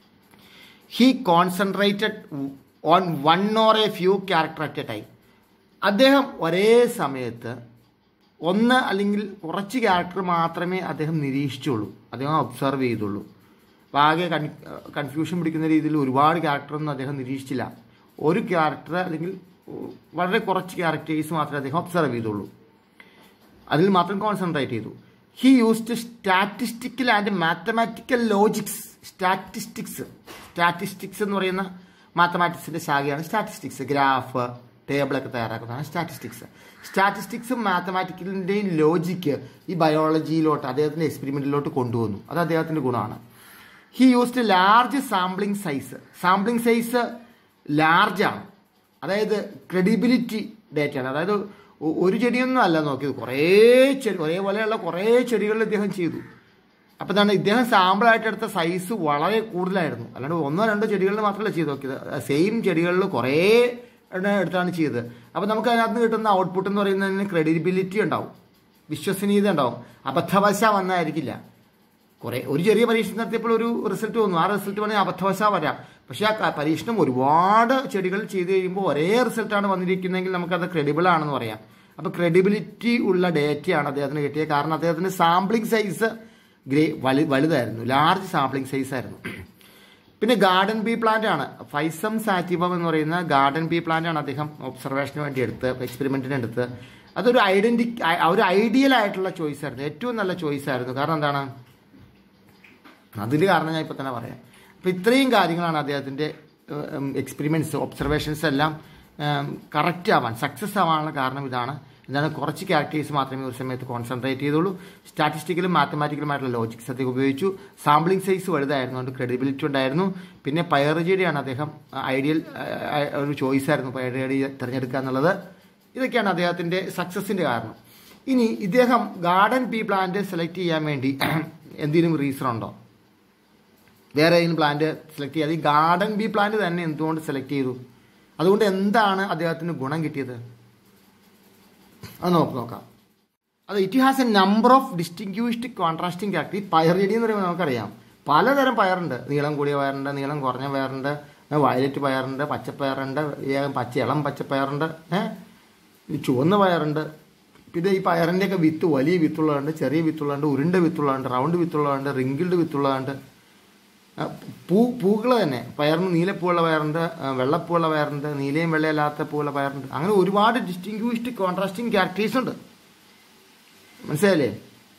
he concentrated on one or a few character at a time അദ്ദേഹം ഒരേ സമയത്ത് ഒന്ന് അല്ലെങ്കിൽ കുറച്ച് ക്യാരക്ടർ മാത്രമേ അദ്ദേഹം നിരീക്ഷിച്ചുള്ളൂ അദ്ദേഹം ഒബ്സർവ് ചെയ്തുള്ളൂ അപ്പോൾ ആകെ കൺ കൺഫ്യൂഷൻ പിടിക്കുന്ന രീതിയിൽ ഒരുപാട് ക്യാരക്ടറൊന്നും അദ്ദേഹം നിരീക്ഷിച്ചില്ല ഒരു ക്യാരക്ടർ അല്ലെങ്കിൽ വളരെ കുറച്ച് ക്യാരക്ടേഴ്സ് മാത്രമേ അദ്ദേഹം ഒബ്സർവ് ചെയ്തുള്ളൂ അതിൽ മാത്രം കോൺസെൻട്രേറ്റ് ചെയ്തു he used statistical and mathematical logics statistics statistics എന്ന് പറയുന്ന മാത്തമാറ്റിക്സിൻ്റെ ശാഖയാണ് സ്റ്റാറ്റിസ്റ്റിക്സ് ഗ്രാഫ് ടേബിളൊക്കെ തയ്യാറാക്കുന്നതാണ് സ്റ്റാറ്റിസ്റ്റിക്സ് സ്റ്റാറ്റിസ്റ്റിക്സും മാത്തമാറ്റിക്കലിൻ്റെയും ലോജിക്ക് ഈ ബയോളജിയിലോട്ട് അദ്ദേഹത്തിൻ്റെ എക്സ്പെരിമെൻറ്റിലോട്ട് കൊണ്ടുവന്നു അത് അദ്ദേഹത്തിൻ്റെ ഗുണമാണ് he used large sampling size sampling size ലാർജാണ് അതായത് ക്രെഡിബിലിറ്റി ഡേറ്റയാണ് അതായത് ഒ- ഒരു ചെടിയൊന്നും അല്ല നോക്കിയത് കുറേ ചെടി ഒരേപോലെയുള്ള കുറേ ചെടികൾ ഇദ്ദേഹം ചെയ്തു അപ്പോൾ എന്താണ് ഇദ്ദേഹം സാമ്പിളായിട്ട് എടുത്ത സൈസ് വളരെ കൂടുതലായിരുന്നു അല്ലാണ്ട് ഒന്നോ രണ്ടോ ചെടികളിൽ മാത്രമല്ല ചെയ്ത് നോക്കിയത് സെയിം ചെടികളിൽ കുറേ എണ്ണം എടുത്താണ് ചെയ്തത് അപ്പോൾ നമുക്ക് അതിനകത്ത് നിന്ന് കിട്ടുന്ന ഔട്ട്പുട്ട് എന്ന് പറയുന്നതിന് ക്രെഡിബിലിറ്റി ഉണ്ടാവും വിശ്വസനീയത ഉണ്ടാവും അബദ്ധവശ വന്നായിരിക്കില്ല കുറേ ഒരു ചെറിയ പരീക്ഷണം നടത്തിയപ്പോൾ ഒരു റിസൾട്ട് വന്നു ആ റിസൾട്ട് വേണമെങ്കിൽ അബദ്ധവശ വരാം പക്ഷേ ആ ക- പരീക്ഷണം ഒരുപാട് ചെടികൾ ചെയ്ത് കഴിയുമ്പോൾ ഒരേ റിസൾട്ടാണ് വന്നിരിക്കുന്നതെങ്കിൽ നമുക്കത് ക്രെഡിബിൾ ആണെന്ന് പറയാം അപ്പോൾ ക്രെഡിബിലിറ്റി ഉള്ള ഡേറ്റയാണ് അദ്ദേഹത്തിന് കിട്ടിയത് കാരണം അദ്ദേഹത്തിന് സാമ്പിളിംഗ് സൈസ് ഗ്രേ വലു വലുതായിരുന്നു ലാർജ് സാമ്പിളിംഗ് സൈസ് ആയിരുന്നു പിന്നെ ഗാർഡൻ ബി പ്ലാന്റ് ആണ് ഫൈസം സാറ്റിവം എന്ന് പറയുന്ന ഗാർഡൻ ബി പ്ലാന്റ് ആണ് അദ്ദേഹം ഒബ്സർവേഷന് വേണ്ടി എടുത്ത് എക്സ്പെരിമെന്റിന് എടുത്ത് അതൊരു ഐഡന്റി ഒരു ഐഡിയൽ ആയിട്ടുള്ള ചോയ്സ് ആയിരുന്നു ഏറ്റവും നല്ല ചോയ്സ് ആയിരുന്നു കാരണം എന്താണ് അതിൽ കാരണം ഞാൻ ഇപ്പം തന്നെ പറയാം അപ്പം ഇത്രയും കാര്യങ്ങളാണ് അദ്ദേഹത്തിൻ്റെ എക്സ്പെരിമെൻറ്റ്സ് ഒബ്സർവേഷൻസ് എല്ലാം കറക്റ്റ് ആവാൻ സക്സസ് ആവാനുള്ള കാരണം ഇതാണ് എന്താണ് കുറച്ച് ക്യാരക്ടേഴ്സ് മാത്രമേ ഒരു സമയത്ത് കോൺസെൻട്രേറ്റ് ചെയ്തുള്ളൂ സ്റ്റാറ്റിസ്റ്റിക്കലും മാത്തമാറ്റിക്കലുമായിട്ടുള്ള ലോജിക്സ് അദ്ദേഹം ഉപയോഗിച്ചു സാമ്പിളിംഗ് സൈസ് വലുതായിരുന്നുകൊണ്ട് ക്രെഡിബിലിറ്റി ഉണ്ടായിരുന്നു പിന്നെ പയറുചെടിയാണ് അദ്ദേഹം ഐഡിയൽ ഒരു ചോയ്സ് ആയിരുന്നു പയറുചെടി തിരഞ്ഞെടുക്കുക എന്നുള്ളത് ഇതൊക്കെയാണ് അദ്ദേഹത്തിൻ്റെ സക്സസിൻ്റെ കാരണം ഇനി ഇദ്ദേഹം ഗാർഡൻ പീ പ്ലാന്റ് സെലക്ട് ചെയ്യാൻ വേണ്ടി എന്തെങ്കിലും റീസൺ ഉണ്ടോ വേറെ ഏതെങ്കിലും പ്ലാന്റ് സെലക്ട് ചെയ്യാതെ ഈ ഗാർഡൻ ബി പ്ലാന്റ് തന്നെ എന്തുകൊണ്ട് സെലക്ട് ചെയ്തു അതുകൊണ്ട് എന്താണ് അദ്ദേഹത്തിന് ഗുണം കിട്ടിയത് അത് നോക്ക് നോക്കാം അത് it has a number of distinguished contrasting character ഈ പയറേടി എന്ന് പറയുമ്പോൾ നമുക്കറിയാം പലതരം പയറുണ്ട് നീളം കൂടിയ പയറുണ്ട് നീളം കുറഞ്ഞ പയറുണ്ട് വയലറ്റ് പയറുണ്ട് പച്ചപ്പയറുണ്ട് പച്ച ഇളം പച്ചപ്പയറുണ്ട് ഏഹ് ചുവന്ന പയറുണ്ട് പിന്നെ ഈ പയറിൻ്റെയൊക്കെ വിത്ത് വലിയ വിത്തുള്ളതുണ്ട് ചെറിയ വിത്തുള്ളതുണ്ട് ഉരുണ്ട വിത്തുള്ളതുണ്ട് റൗണ്ട് വിത്തുള്ളതുണ്ട് റിങ്കിൾഡ് വിത്തുള്ളതുണ്ട് പൂ പൂക്കൾ തന്നെ പയറിന് നീലപ്പൂവുള്ള പയറുണ്ട് വെള്ളപ്പൂവുള്ള പയറുണ്ട് നീലയും വെള്ളയല്ലാത്ത പൂവുള്ള പയറുണ്ട് അങ്ങനെ ഒരുപാട് ഡിസ്റ്റിങ്ക്യൂഷ്ഡ് കോൺട്രാസ്റ്റിംഗ് ക്യാരക്ടേഴ്സ് ഉണ്ട് മനസ്സിലായില്ലേ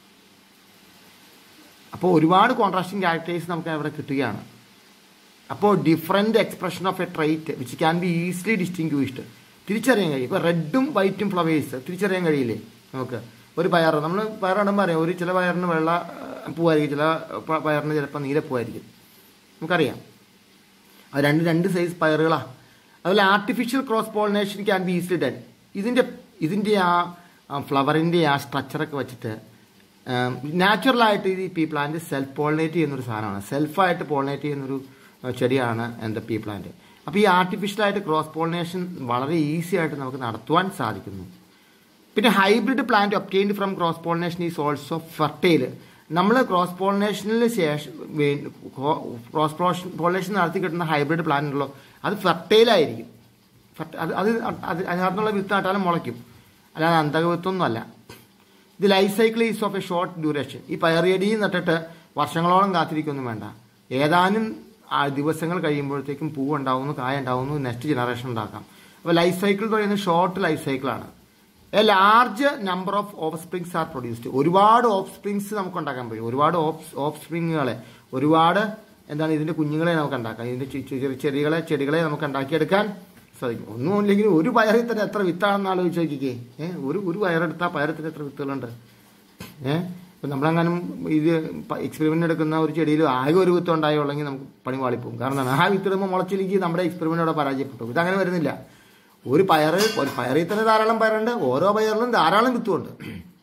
അപ്പോൾ ഒരുപാട് കോൺട്രാസ്റ്റിംഗ് ക്യാരക്ടേഴ്സ് നമുക്ക് അവിടെ കിട്ടുകയാണ് അപ്പോൾ different expression of a trait which can be easily distinguished തിരിച്ചറിയാൻ കഴിയും ഇപ്പോൾ റെഡും വൈറ്റും ഫ്ലവേഴ്സ് തിരിച്ചറിയാൻ കഴിയില്ലേ നമുക്ക് ഒരു പയർ നമ്മൾ പയറിടുമ്പോൾ അറിയാം ഒരു ചില പയറിന് വെള്ള പൂവായിരിക്കും ചില പയറിന് ചിലപ്പോൾ നീലപ്പൂവായിരിക്കും നമുക്കറിയാം അത് രണ്ട് രണ്ട് സൈസ് പയറുകളാണ് അതുപോലെ artificial cross pollination can be easily done ഇതിൻ്റെ ഇതിൻ്റെ ആ ഫ്ലവറിൻ്റെ ആ സ്ട്രക്ചറൊക്കെ വെച്ചിട്ട് നാച്ചുറലായിട്ട് ഈ പീ പ്ലാന്റ് സെൽഫ് പോളിനേറ്റ് ചെയ്യുന്നൊരു സാധനമാണ് സെൽഫായിട്ട് പോളിനേറ്റ് ചെയ്യുന്നൊരു ചെടിയാണ് എന്താ പീ പ്ലാന്റ് അപ്പോൾ ഈ ആർട്ടിഫിഷ്യലായിട്ട് ക്രോസ് പോളിനേഷൻ വളരെ ഈസി ആയിട്ട് നമുക്ക് നടത്തുവാൻ സാധിക്കുന്നു പിന്നെ hybrid plant obtained from cross pollination is also fertile നമ്മൾ ക്രോസ് പോളിനേഷനിൽ ശേഷം ക്രോസ് പോളിനേഷൻ നടത്തി കിട്ടുന്ന ഹൈബ്രിഡ് പ്ലാന്റ് ഉള്ളൂ അത് ഫെർട്ടൈലായിരിക്കും അത് അത് അത് അതിനകത്തുള്ള വിത്ത് നട്ടാലും മുളയ്ക്കും അല്ലാതെ അന്തക വിത്തൊന്നും അല്ല ഇത് life cycle is of a short duration ഈ പയറിയടി നട്ടിട്ട് വർഷങ്ങളോളം കാത്തിരിക്കൊന്നും വേണ്ട ഏതാനും ദിവസങ്ങൾ കഴിയുമ്പോഴത്തേക്കും പൂവ് ഉണ്ടാവുന്നു കായ ഉണ്ടാവുന്നു നെക്സ്റ്റ് ജനറേഷൻ ഉണ്ടാക്കാം അപ്പോൾ ലൈഫ് സൈക്കിൾ എന്ന് പറയുന്നത് ഷോർട്ട് ലൈഫ് സൈക്കിളാണ് a large number of offsprings are produced ഒരുപാട് ഓഫ് സ്പ്രിങ്സ് നമുക്ക് ഉണ്ടാക്കാൻ കഴിയും ഒരുപാട് ഓഫ് ഓഫ് സ്പ്രിങ്ങുകളെ ഒരുപാട് എന്താണ് ഇതിൻ്റെ കുഞ്ഞുങ്ങളെ നമുക്ക് ഉണ്ടാക്കാം ഇതിൻ്റെ ചെറിയ ചെടികളെ ചെടികളെ നമുക്ക് ഉണ്ടാക്കിയെടുക്കാൻ സാധിക്കും ഒന്നും ഇല്ലെങ്കിൽ ഒരു പയറിൽ തന്നെ എത്ര വിത്താണെന്ന് ആലോചിച്ച് നോക്കിക്കേ ഏഹ് ഒരു ഒരു പയറെടുത്താൽ പയറത്തിന് എത്ര വിത്തുകളുണ്ട് ഏഹ് ഇപ്പം നമ്മളെങ്ങാനും ഇത് എക്സ്പെരിമെൻ്റ് എടുക്കുന്ന ഒരു ചെടിയിൽ ആകെ ഒരു വിത്ത് ഉണ്ടായുള്ളെങ്കിൽ നമുക്ക് പണി വാളിപ്പോകും കാരണം എന്താണ് ആ വിത്തിടുമ്പോൾ മുളച്ചിലേക്ക് നമ്മുടെ എക്സ്പെരിമെൻ്റ് അവിടെ പരാജയപ്പെട്ടു ഇതങ്ങനെ വരുന്നില്ല ഒരു പയർ ഒരു പയറിൽ തന്നെ ധാരാളം പയറുണ്ട് ഓരോ പയറിലും ധാരാളം വിത്തുമുണ്ട്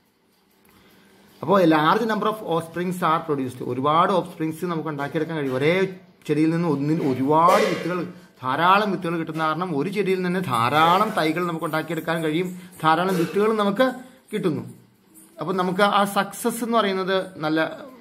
അപ്പോൾ large number of offsprings are produced ഒരുപാട് ഓഫ് സ്പ്രിങ്സ് നമുക്ക് ഉണ്ടാക്കിയെടുക്കാൻ കഴിയും ഒരേ ചെടിയിൽ നിന്ന് ഒന്നിൽ ഒരുപാട് വിത്തുകൾ ധാരാളം വിത്തുകൾ കിട്ടുന്ന കാരണം ഒരു ചെടിയിൽ നിന്ന് ധാരാളം തൈകൾ നമുക്ക് ഉണ്ടാക്കിയെടുക്കാൻ കഴിയും ധാരാളം വിത്തുകൾ നമുക്ക് കിട്ടുന്നു അപ്പോൾ നമുക്ക് ആ സക്സസ് എന്ന് പറയുന്നത് നല്ല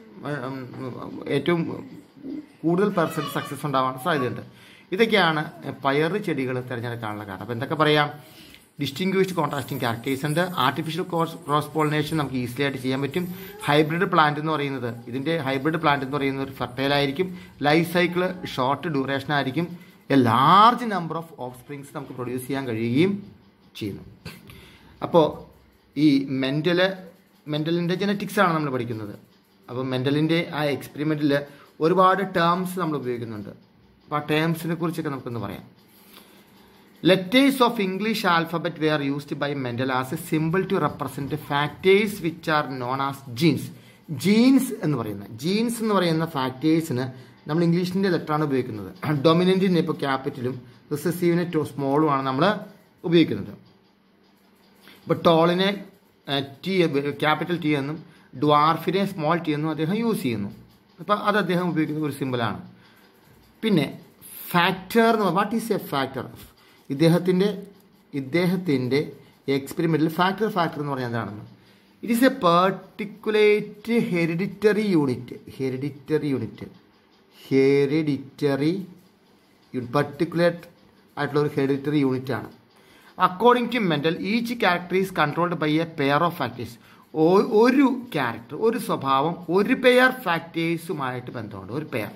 ഏറ്റവും കൂടുതൽ പെർസെൻറ്റ് സക്സസ് ഉണ്ടാവാൻ സാധ്യതയുണ്ട് ഇതൊക്കെയാണ് പയറ് ചെടികൾ തിരഞ്ഞെടുക്കാനുള്ള കാരണം അപ്പോൾ എന്തൊക്കെ പറയാം ഡിസ്റ്റിങ്ക്വിഷ്ഡ് കോൺട്രാസ്റ്റിംഗ് ക്യാരക്ടേഴ്സ് ഉണ്ട് ആർട്ടിഫിഷ്യൽ ക്രോസ് ക്രോസ് പോളിനേഷൻ നമുക്ക് ഈസിലി ആയിട്ട് ചെയ്യാൻ പറ്റും ഹൈബ്രിഡ് പ്ലാന്റ് എന്ന് പറയുന്നത് ഇതിൻ്റെ ഹൈബ്രിഡ് പ്ലാന്റ് എന്ന് പറയുന്നത് ഒരു ഫെർട്ടൈൽ ആയിരിക്കും ലൈഫ് സൈക്കിൾ ഷോർട്ട് ഡ്യൂറേഷൻ ആയിരിക്കും a large number of offsprings നമുക്ക് പ്രൊഡ്യൂസ് ചെയ്യാൻ കഴിയുകയും ചെയ്യുന്നു അപ്പോൾ ഈ മെൻ്റല് മെൻ്റലിൻ്റെ ജനറ്റിക്സ് ആണ് നമ്മൾ പഠിക്കുന്നത് അപ്പോൾ മെൻ്റലിൻ്റെ ആ എക്സ്പെരിമെൻറ്റിൽ ഒരുപാട് ടേംസ് നമ്മൾ ഉപയോഗിക്കുന്നുണ്ട് അപ്പോൾ ആ ടേംസിനെ കുറിച്ചൊക്കെ നമുക്കൊന്ന് പറയാം letters of English alphabet were used by Mendel as a symbol to represent factors which are known as genes genes എന്ന് പറയുന്ന ജീൻസ് എന്ന് പറയുന്ന ഫാക്ടേഴ്സിന് നമ്മൾ ഇംഗ്ലീഷിൻ്റെ ലെറ്ററാണ് ഉപയോഗിക്കുന്നത് ഡൊമിനൻറ്റിന് ഇപ്പോൾ ക്യാപിറ്റലും റിസസീവിനെ ടു സ്മോളുമാണ് നമ്മൾ ഉപയോഗിക്കുന്നത് ഇപ്പോൾ ടോളിനെ ടി ക്യാപിറ്റൽ ടി എന്നും ഡ്വാർഫിനെ സ്മോൾ ടി എന്നും അദ്ദേഹം യൂസ് ചെയ്യുന്നു അപ്പോൾ അത് അദ്ദേഹം ഉപയോഗിക്കുന്ന ഒരു സിമ്പിളാണ് പിന്നെ ഫാക്ടർ എന്ന് വാട്ട് ഈസ് എ ഫാക്ടർ ഇദ്ദേഹത്തിൻ്റെ ഇദ്ദേഹത്തിൻ്റെ എക്സ്പെരിമെൻറ്റിൽ ഫാക്ടർ ഫാക്ടർ എന്ന് പറഞ്ഞാൽ എന്താണെന്ന് it is a particulate hereditary unit hereditary unit hereditary particulate ആയിട്ടുള്ള ഒരു ഹെറിഡിറ്ററി യൂണിറ്റ് ആണ് according to Mendel each character is controlled by a pair of factors ഒരു ക്യാരക്ടർ ഒരു സ്വഭാവം ഒരു പെയർ ഫാക്ടേഴ്സുമായിട്ട് ബന്ധമുണ്ട് ഒരു പെയർ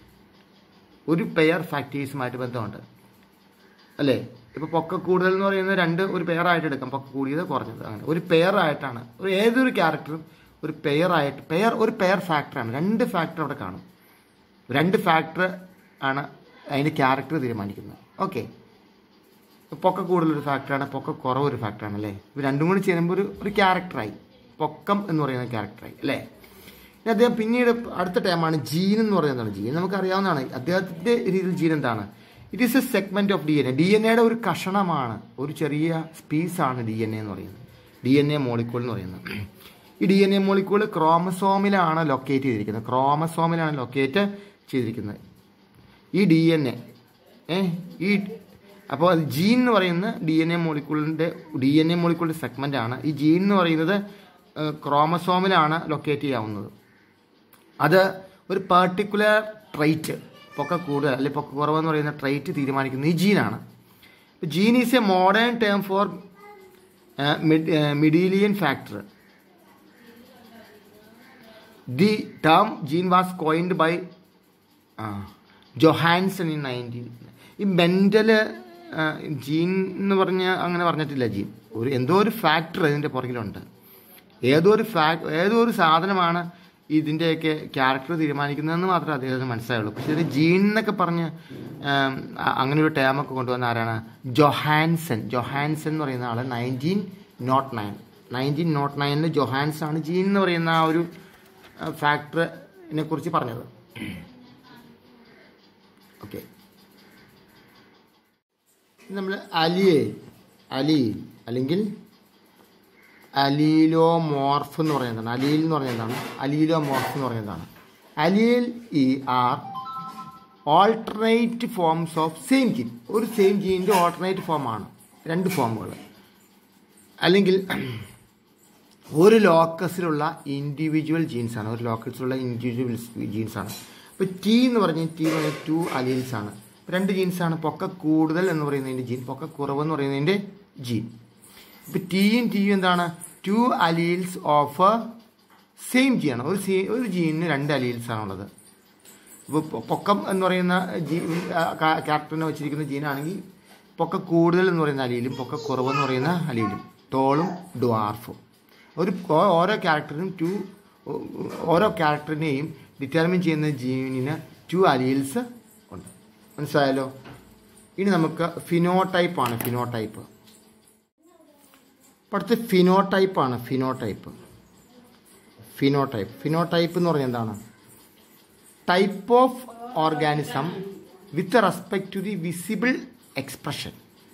ഒരു പെയർ ഫാക്ടേഴ്സുമായിട്ട് ബന്ധമുണ്ട് അല്ലേ ഇപ്പോൾ പൊക്ക കൂടുതൽ എന്ന് പറയുന്നത് രണ്ട് ഒരു പെയറായിട്ട് എടുക്കാം പൊക്ക കൂടിയത് കുറഞ്ഞത് അങ്ങനെ ഒരു പെയറായിട്ടാണ് ഒരു ഏതൊരു ക്യാരക്ടറും ഒരു പെയറായിട്ട് പെയർ ഒരു പെയർ ഫാക്ടറാണ് രണ്ട് ഫാക്ടർ അവിടെ കാണും രണ്ട് ഫാക്ടർ ആണ് അതിൻ്റെ ക്യാരക്ടർ തീരുമാനിക്കുന്നത് ഓക്കെ പൊക്ക കൂടുതലൊരു ഫാക്ടറാണ് പൊക്ക കുറവൊരു ഫാക്ടറാണ് അല്ലേ ഇത് രണ്ടും കൂടി ചേരുമ്പോൾ ഒരു ഒരു ക്യാരക്ടറായി പൊക്കം എന്ന് പറയുന്ന ക്യാരക്ടറായി അല്ലേ ഇനി അദ്ദേഹം പിന്നീട് അടുത്ത ടൈമാണ് ജീൻ എന്ന് പറയുന്നതാണ് ജീൻ നമുക്കറിയാവുന്നതാണ് അദ്ദേഹത്തിൻ്റെ രീതിയിൽ ജീൻ എന്താണ് it is a segment of D N A D N എയുടെ ഒരു കഷണമാണ് ഒരു ചെറിയ സ്പീസാണ് ഡി എൻ എ എന്ന് പറയുന്നത് ഡി എൻ എ മോളിക്കൂൾ എന്ന് പറയുന്നത് ഈ ഡി എൻ എ മോളിക്കൂൾ ക്രോമസോമിലാണ് ലൊക്കേറ്റ് ചെയ്തിരിക്കുന്നത് ക്രോമസോമിലാണ് ലൊക്കേറ്റ് ചെയ്തിരിക്കുന്നത് ഈ ഡി എൻ എ ഏ ഈ അപ്പോൾ അത് ജീൻ എന്ന് പറയുന്ന ഡി എൻ എ മോളിക്കൂളിൻ്റെ ഡി എൻ എ മോളിക്കൂളിൻ്റെ സെഗ്മെൻ്റ് ആണ് ഈ ജീൻ എന്ന് പറയുന്നത് ക്രോമസോമിലാണ് ലൊക്കേറ്റ് ചെയ്യാവുന്നത് അത് ഒരു പെർട്ടിക്കുലർ ട്രൈറ്റ് പൊക്ക കൂടുതൽ അല്ലെങ്കിൽ പൊക്ക കുറവെന്ന് പറയുന്ന ട്രൈറ്റ് തീരുമാനിക്കുന്നത് ഈ ജീനാണ് gene is a modern term for Mendelian factor the term gene was coined by Johannsen in nineteen ഈ മെൻ്റല് ജീൻ എന്ന് പറഞ്ഞ അങ്ങനെ പറഞ്ഞിട്ടില്ല ജീൻ ഒരു എന്തോ ഒരു ഫാക്ടർ ഇതിൻ്റെ പുറകിലുണ്ട് ഏതോ ഒരു ഫാക് ഏതോ ഒരു സാധനമാണ് ഇതിൻ്റെയൊക്കെ ക്യാരക്ടർ തീരുമാനിക്കുന്നതെന്ന് മാത്രമേ അദ്ദേഹത്തിന് മനസ്സിലായുള്ളൂ പക്ഷേ ഇത് ജീൻ എന്നൊക്കെ പറഞ്ഞ് ആം, അ- അങ്ങനെ ഒരു ടേമൊക്കെ കൊണ്ടുവന്ന ആരാണ് ജൊഹാൻസൺ ജൊഹാൻസൺ എന്ന് പറയുന്ന ആൾ nineteen not nine nineteen not നയനിൽ ജൊഹാൻസൺ ആണ് ജീൻ എന്ന് പറയുന്ന ആ ഒരു ഫാക്ടറിനെ കുറിച്ച് പറഞ്ഞത് ഓക്കെ നമ്മൾ അലിയെ അലി അല്ലെങ്കിൽ അലീലോമോർഫ് എന്ന് പറയുന്നതാണ് അലീൽ എന്ന് പറയുന്നതാണ് അലീലോമോർഫ് എന്ന് പറയുന്നതാണ് അലീൽ ഈ are alternate forms of same gene ഒരു സെയിം ജീനിൻ്റെ ഓൾട്ടർനേറ്റ് ഫോമാണ് രണ്ട് ഫോമുകൾ അല്ലെങ്കിൽ ഒരു ലോക്കസിലുള്ള ഇൻഡിവിജ്വൽ ജീൻസാണ് ഒരു ലോക്കസിലുള്ള ഇൻഡിവിജ്വൽ ജീൻസാണ് ഇപ്പോൾ ടി എന്ന് പറഞ്ഞാൽ ടി എന്ന് പറഞ്ഞാൽ ടു അലീൽസ് ആണ് രണ്ട് ജീൻസാണ് പൊക്ക കൂടുതൽ എന്ന് പറയുന്നതിൻ്റെ ജീൻ പൊക്ക കുറവ് എന്ന് പറയുന്നതിൻ്റെ ജീൻ ഇപ്പോൾ ടിയും ടിയും എന്താണ് ടു അലീൽസ് ഓഫ് സെയിം ജീനാണ് ഒരു സീ ഒരു ജീനിന് രണ്ട് അലീൽസ് ആണുള്ളത് ഇപ്പോൾ പൊ- പൊക്കം എന്ന് പറയുന്ന ജീ ക്യാരക്ടറിനെ വെച്ചിരിക്കുന്ന ജീനാണെങ്കിൽ പൊക്ക കൂടുതൽ എന്ന് പറയുന്ന അലിയിലും പൊക്ക കുറവ് എന്ന് പറയുന്ന അലിയിലും ടോളും ഡ്വാർഫും ഒരു ഓ- ഓരോ ക്യാരക്ടറിനും ടു ഓരോ ക്യാരക്ടറിനെയും ഡിറ്റർമിൻ ചെയ്യുന്ന ജീനിന് ടു അലീൽസ് ഉണ്ട് മനസ്സിലായല്ലോ ഇനി നമുക്ക് ഫിനോടൈപ്പാണ് ഫിനോടൈപ്പ് അപ്പോൾ അടുത്ത ഫിനോടൈപ്പാണ് ഫിനോടൈപ്പ് ഫിനോടൈപ്പ് ഫിനോടൈപ്പ് എന്ന് പറഞ്ഞാൽ എന്താണ് type of organism with respect to the visible expression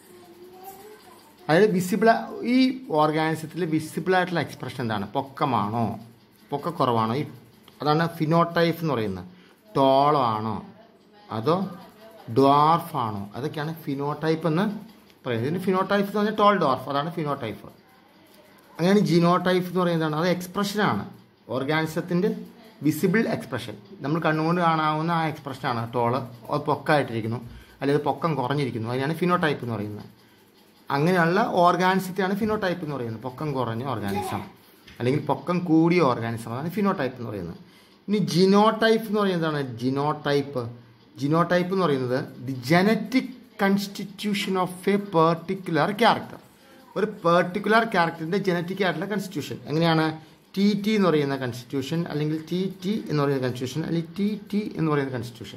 അതായത് വിസിബിൾ ഈ ഓർഗാനിസത്തിൽ വിസിബിൾ ആയിട്ടുള്ള എക്സ്പ്രഷൻ എന്താണ് പൊക്കമാണോ പൊക്ക കുറവാണോ ഈ അതാണ് ഫിനോടൈപ്പ് എന്ന് പറയുന്നത് ടോളോ ആണോ അതോ ഡ്വാർഫ് ആണോ അതൊക്കെയാണ് ഫിനോടൈപ്പ് എന്ന് പറയുന്നത് ഇതിന് ഫിനോടൈപ്പ് എന്ന് പറഞ്ഞാൽ ടോൾ ഡ്വാർഫ് അതാണ് ഫിനോടൈപ്പ് അങ്ങനെയാണ് ജിനോടൈപ്പ് എന്ന് പറയുന്നതാണ് അത് എക്സ്പ്രഷനാണ് ഓർഗാനിസത്തിൻ്റെ വിസിബിൾ എക്സ്പ്രഷൻ നമ്മൾ കണ്ണുകൊണ്ട് കാണാവുന്ന ആ എക്സ്പ്രഷനാണ് ടോള് അത് പൊക്കായിട്ടിരിക്കുന്നു അല്ലെങ്കിൽ പൊക്കം കുറഞ്ഞിരിക്കുന്നു അതിനാണ് ഫിനോടൈപ്പ് എന്ന് പറയുന്നത് അങ്ങനെയുള്ള ഓർഗാനിസത്തെയാണ് ഫിനോടൈപ്പ് എന്ന് പറയുന്നത് പൊക്കം കുറഞ്ഞ ഓർഗാനിസം അല്ലെങ്കിൽ പൊക്കം കൂടിയ ഓർഗാനിസം അതാണ് ഫിനോടൈപ്പ് എന്ന് പറയുന്നത് ഇനി ജിനോടൈപ്പ് എന്ന് പറയുന്നത് എന്താണ് ജിനോടൈപ്പ് ജിനോടൈപ്പ് എന്ന് പറയുന്നത് the genetic constitution of a particular character ഒരു പെർട്ടിക്കുലർ ക്യാരക്ടറിൻ്റെ ജനറ്റിക് ആയിട്ടുള്ള കൺസ്റ്റിറ്റ്യൂഷൻ എങ്ങനെയാണ് ടി ടി എന്ന് പറയുന്ന കൺസ്റ്റിറ്റ്യൂഷൻ അല്ലെങ്കിൽ ടി ടി എന്ന് പറയുന്ന കൺസ്റ്റിറ്റ്യൂഷൻ അല്ലെങ്കിൽ ടി ടി എന്ന് പറയുന്ന കൺസ്റ്റിറ്റ്യൂഷൻ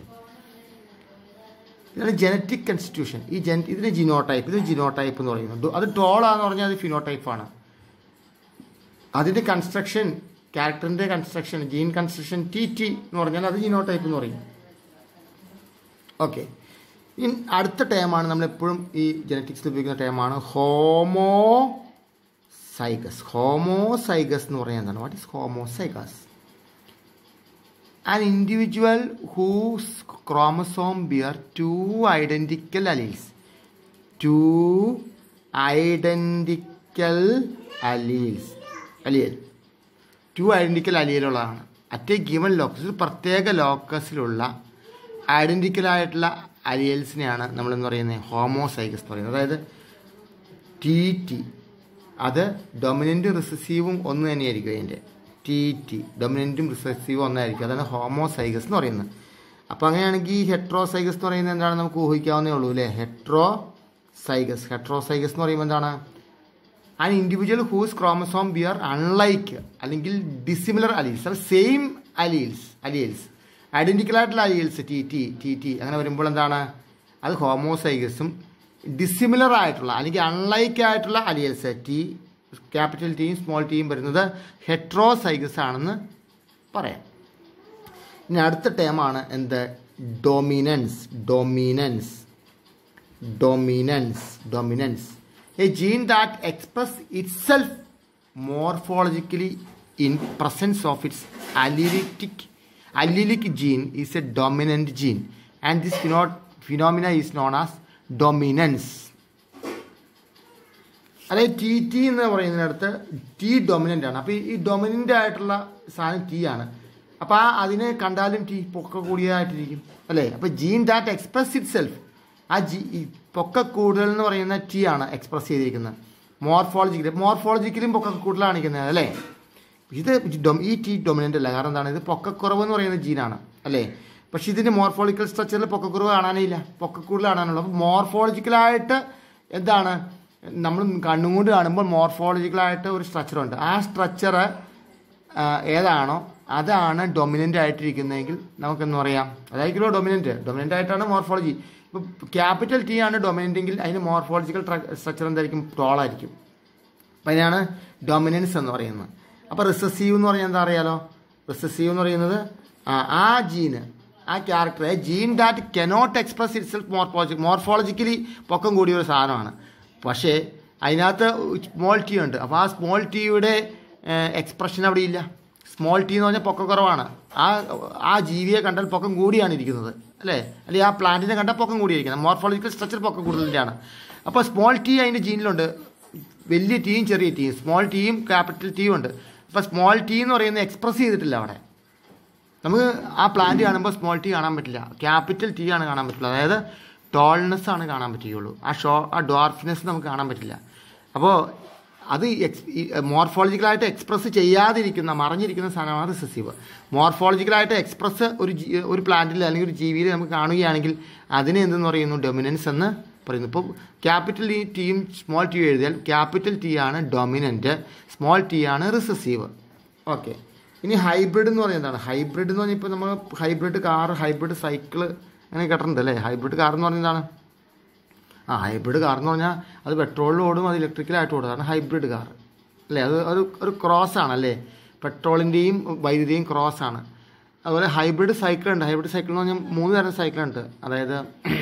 ഇതാണ് ജനറ്റിക് കൺസ്റ്റിറ്റ്യൂഷൻ ഈ ജന ഇതിന് ജിനോടൈപ്പ് ഇത് ജിനോടൈപ്പ് എന്ന് പറയുന്നത് അത് ടോളാന്ന് പറഞ്ഞാൽ അത് ഫിനോടൈപ്പാണ് അതിൻ്റെ കൺസ്ട്രക്ഷൻ ക്യാരക്ടറിൻ്റെ construction gene construction T T എന്ന് പറഞ്ഞാൽ അത് ജിനോടൈപ്പ് എന്ന് പറയും ഓക്കെ ഇനി അടുത്ത ടേമാണ് നമ്മൾ എപ്പോഴും ഈ ജനറ്റിക്സിൽ ഉപയോഗിക്കുന്ന ടേമാണ് ഹോമോ സൈഗസ് ഹോമോ സൈഗസ് എന്ന് പറഞ്ഞാൽ എന്താണ് what is homozygous an individual whose chromosome bear two identical alleles two identical alleles allele two identical അലിയലുള്ളതാണ് അറ്റ് എ ഗിവൺ ലോക്കസ് ഒരു പ്രത്യേക ലോക്കസിലുള്ള ഐഡൻറ്റിക്കൽ ആയിട്ടുള്ള അലിയൽസിനെയാണ് നമ്മളെന്ന് പറയുന്നത് ഹോമോസൈഗസ് എന്ന് പറയുന്നത് അതായത് ടി ടി അത് ഡൊമിനൻ്റ് റിസസീവും ഒന്ന് തന്നെയായിരിക്കും അതിൻ്റെ ടി ടി ഡൊമിനൻറ്റും റിസസീവും ഒന്നായിരിക്കും അതാണ് ഹോമോസൈഗസ് എന്ന് പറയുന്നത് അപ്പോൾ അങ്ങനെയാണെങ്കിൽ ഹെട്രോസൈഗസ് എന്ന് പറയുന്നത് എന്താണ് നമുക്ക് ഊഹിക്കാവുന്നേ ഉള്ളൂ അല്ലേ ഹെട്രോ സൈഗസ് ഹെട്രോസൈഗസ് എന്ന് പറയുമ്പോൾ എന്താണ് an individual whose chromosome bear unlike അല്ലെങ്കിൽ ഡിസിമിലർ അലീൽസ് അത് സെയിം അലീൽസ് അലിയൽസ് ഐഡൻറ്റിക്കൽ ആയിട്ടുള്ള alleles T T T T അങ്ങനെ വരുമ്പോൾ എന്താണ് അത് ഹോമോസൈഗസും ഡിസിമിലർ ആയിട്ടുള്ള അല്ലെങ്കിൽ അൺലൈക്ക് ആയിട്ടുള്ള അലിയൽസ് ടി ക്യാപിറ്റൽ ടിയും സ്മോൾ ടിയും വരുന്നത് ഹെട്രോസൈഗസ് ആണെന്ന് പറയാം ഇനി അടുത്ത ടേമാണ് എന്ത് dominance dominance dominance dominance a gene that express itself morphologically in presence of its allelic allelic gene is a dominant gene and this pheno- phenomena is known as dominance അതായത് T T എന്ന് പറയുന്നിടത്ത് T dominant ആണ് അപ്പോൾ ഈ dominant ആയിട്ടുള്ള സാധനം T ആണ് അപ്പോൾ ആ അതിനെ കണ്ടാലും ടി പൊക്ക കൂടിയതായിട്ടിരിക്കും അല്ലേ അപ്പോൾ gene that express itself ആ ജി ഈ പൊക്ക കൂടുതൽ എന്ന് പറയുന്ന ടി ആണ് എക്സ്പ്രസ് ചെയ്തിരിക്കുന്നത് മോർഫോളജിക്കലി മോർഫോളജിക്കലും പൊക്ക കൂടുതലാണ് ഇരിക്കുന്നത് അല്ലേ ഇത് ഡൊ- ഈ ടി ഡൊമിനൻ്റ് അല്ല കാരണം എന്താണ് ഇത് പൊക്കക്കുറവ് എന്ന് പറയുന്ന ജീനാണ് അല്ലേ പക്ഷെ ഇതിൻ്റെ മോർഫോളിക്കൽ സ്ട്രക്ചറിൽ പൊക്കക്കുറവ് കാണാനേ ഇല്ല പൊക്കക്കൂടുതൽ കാണാനുള്ളൂ അപ്പോൾ മോർഫോളജിക്കലായിട്ട് എന്താണ് നമ്മൾ കണ്ണുകൊണ്ട് കാണുമ്പോൾ മോർഫോളജിക്കലായിട്ട് ഒരു സ്ട്രക്ചറുണ്ട് ആ സ്ട്രക്ചർ ഏതാണോ അതാണ് ഡൊമിനൻ്റ് ആയിട്ടിരിക്കുന്നതെങ്കിൽ നമുക്കെന്ന് പറയാം അതായിരിക്കുമല്ലോ ഡൊമിനൻ്റ് ഡൊമിനൻ്റ് ആയിട്ടാണ് മോർഫോളജി ഇപ്പോൾ ക്യാപിറ്റൽ ടി ആണ് ഡൊമിനൻ്റ് എങ്കിൽ അതിന് മോർഫോളജിക്കൽ സ്ട്രക്ചർ എന്തായിരിക്കും ടോളായിരിക്കും അപ്പം അതിനാണ് ഡൊമിനൻസ് എന്ന് പറയുന്നത് അപ്പോൾ റിസസീവ് എന്ന് പറഞ്ഞാൽ എന്താ അറിയാലോ റിസസീവ് എന്ന് പറയുന്നത് ആ ആ ജീന് ആ ക്യാരക്ടറെ gene that cannot express itself morphology morphologically പൊക്കം കൂടിയ ഒരു സാധനമാണ് പക്ഷേ അതിനകത്ത് സ്മോൾ ടി ഉണ്ട് അപ്പോൾ ആ സ്മോൾ ടിയുടെ എക്സ്പ്രഷൻ അവിടെ ഇല്ല സ്മോൾ ടി എന്ന് പറഞ്ഞാൽ പൊക്കം കുറവാണ് ആ ആ ജീവിയെ കണ്ടാൽ പൊക്കം കൂടിയാണ് ഇരിക്കുന്നത് അല്ലേ അല്ലെങ്കിൽ ആ പ്ലാന്റിനെ കണ്ടാൽ പൊക്കം കൂടിയിരിക്കുന്നത് മോർഫോളജിക്കൽ സ്ട്രക്ചർ പൊക്കം കൂടുതലിൻ്റെയാണ് അപ്പോൾ സ്മോൾ ടി അതിൻ്റെ ജീനിലുണ്ട് വലിയ ടീയും ചെറിയ ടീയും സ്മോൾ ടീയും ക്യാപിറ്റൽ ടീയും ഉണ്ട് അപ്പോൾ സ്മോൾ ടീ എന്ന് പറയുന്നത് എക്സ്പ്രസ് ചെയ്തിട്ടില്ല അവിടെ നമുക്ക് ആ പ്ലാന്റ് കാണുമ്പോൾ സ്മോൾ ടീ കാണാൻ പറ്റില്ല ക്യാപിറ്റൽ ടീ ആണ് കാണാൻ പറ്റില്ല അതായത് ടോൾനെസ് ആണ് കാണാൻ പറ്റുകയുള്ളൂ ആ ഷോ ആ ഡോർഫ്നെസ് നമുക്ക് കാണാൻ പറ്റില്ല അപ്പോൾ അത് എക്സ് മോർഫോളജിക്കലായിട്ട് എക്സ്പ്രസ് ചെയ്യാതിരിക്കുന്ന മറഞ്ഞിരിക്കുന്ന സാധനമാണ് റിസസീവ് മോർഫോളജിക്കലായിട്ട് എക്സ്പ്രസ് ഒരു ജീ- ഒരു പ്ലാന്റിൽ അല്ലെങ്കിൽ ഒരു ജീവിയിൽ നമുക്ക് കാണുകയാണെങ്കിൽ അതിനെ എന്തെന്ന് പറയുന്നു ഡൊമിനൻസ് എന്ന് പറയുന്നു ഇപ്പോൾ ക്യാപിറ്റൽ ഈ ടീയും സ്മോൾ ടി എഴുതിയാൽ ക്യാപിറ്റൽ ടി ആണ് ഡൊമിനൻ്റ് സ്മോൾ ടി ആണ് റിസസീവ് ഓക്കെ ഇനി ഹൈബ്രിഡ് എന്ന് പറയുന്നത് എന്താണ് ഹൈബ്രിഡ് എന്ന് പറഞ്ഞാൽ ഇപ്പോൾ നമ്മൾ ഹൈബ്രിഡ് കാർ ഹൈബ്രിഡ് സൈക്കിള് അങ്ങനെ കേട്ടിട്ടുണ്ട് അല്ലേ ഹൈബ്രിഡ് കാർ എന്ന് പറഞ്ഞാൽ എന്താണ് ആ ഹൈബ്രിഡ് കാർ എന്ന് പറഞ്ഞാൽ അത് പെട്രോളിൽ ഓടും അത് ഇലക്ട്രിക്കലായിട്ട് ഓടും അതാണ് ഹൈബ്രിഡ് കാർ അല്ലേ അത് ഒരു ഒരു ക്രോസ് ആണ് അല്ലേ പെട്രോളിൻ്റെയും വൈദ്യുതിയും ക്രോസ് ആണ് അതുപോലെ ഹൈബ്രിഡ് സൈക്കിൾ ഉണ്ട് ഹൈബ്രിഡ് സൈക്കിൾ എന്ന് പറഞ്ഞാൽ മൂന്ന് തരം സൈക്കിളുണ്ട് അതായത്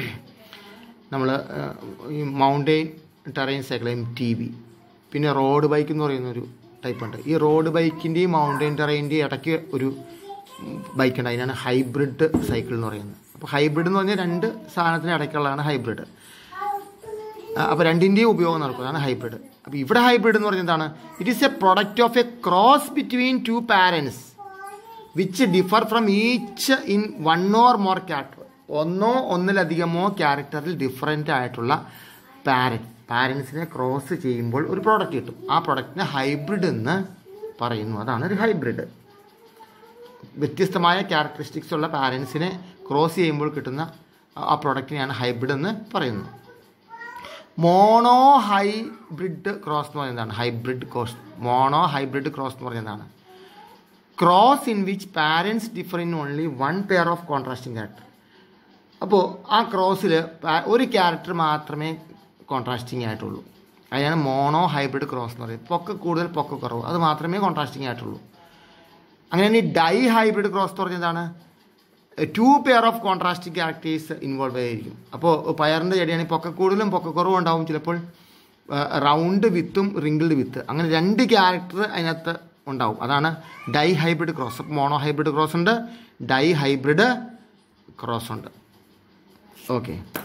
നമ്മൾ ഈ mountain terrain cycle M T B പിന്നെ റോഡ് ബൈക്ക് എന്ന് പറയുന്ന ഒരു ടൈപ്പ് ഉണ്ട് ഈ റോഡ് ബൈക്കിൻ്റെയും മൗണ്ടെയിൻ ടെറൈൻ്റെയും ഇടയ്ക്ക് ഒരു ബൈക്ക് ഉണ്ട് അതിനാണ് ഹൈബ്രിഡ് സൈക്കിൾ എന്ന് പറയുന്നത് അപ്പോൾ ഹൈബ്രിഡ് എന്ന് പറഞ്ഞാൽ രണ്ട് സാധനത്തിന് ഇടയ്ക്കുള്ളതാണ് ഹൈബ്രിഡ് അപ്പോൾ രണ്ടിൻ്റെയും ഉപയോഗം നടക്കും അതാണ് ഹൈബ്രിഡ് അപ്പോൾ ഇവിടെ ഹൈബ്രിഡ് എന്ന് പറഞ്ഞാൽ എന്താണ് it is a product of a cross between two parents which differ from each in one or more character ഒന്നോ ഒന്നിലധികമോ ക്യാരക്ടറിൽ ഡിഫറെൻ്റ് ആയിട്ടുള്ള പാരൻ പാരൻസിനെ ക്രോസ് ചെയ്യുമ്പോൾ ഒരു പ്രോഡക്റ്റ് കിട്ടും ആ പ്രോഡക്റ്റിനെ ഹൈബ്രിഡ് എന്ന് പറയുന്നു അതാണ് ഒരു ഹൈബ്രിഡ് വ്യത്യസ്തമായ ക്യാരക്ടറിസ്റ്റിക്സ് ഉള്ള പാരൻസിനെ ക്രോസ് ചെയ്യുമ്പോൾ കിട്ടുന്ന ആ പ്രോഡക്റ്റിനെയാണ് ഹൈബ്രിഡ് എന്ന് പറയുന്നത് മോണോ ഹൈബ്രിഡ് ക്രോസ് എന്ന് പറയുന്നതാണ് hybrid cross mono hybrid cross എന്ന് പറയുന്നതാണ് cross in which parents differ in only one pair of contrasting character അപ്പോൾ ആ ക്രോസിൽ ഒരു ക്യാരക്ടർ മാത്രമേ കോൺട്രാസ്റ്റിംഗ് ആയിട്ടുള്ളൂ അതിനാണ് മോണോ ഹൈബ്രിഡ് ക്രോസ് എന്ന് പറയുന്നത് പൊക്ക കൂടുതൽ പൊക്ക കുറവ് അത് മാത്രമേ കോൺട്രാസ്റ്റിംഗ് ആയിട്ടുള്ളൂ അങ്ങനെ ഈ ഡൈ ഹൈബ്രിഡ് ക്രോസ് എന്ന് പറഞ്ഞതാണ് two pair of contrasting characters involve ആയിരിക്കും അപ്പോൾ പയറിൻ്റെ ചെടിയാണെങ്കിൽ പൊക്ക കൂടുതലും പൊക്ക കുറവും ഉണ്ടാവും ചിലപ്പോൾ റൗണ്ട് വിത്തും റിങ്കിൾഡ് വിത്ത് അങ്ങനെ രണ്ട് ക്യാരക്ടർ അതിനകത്ത് ഉണ്ടാവും അതാണ് ഡൈ ഹൈബ്രിഡ് ക്രോസ് അപ്പോൾ മോണോ ഹൈബ്രിഡ് ക്രോസ് ഉണ്ട് ഡൈ ഹൈബ്രിഡ് ക്രോസ് ഉണ്ട് ഓക്കെ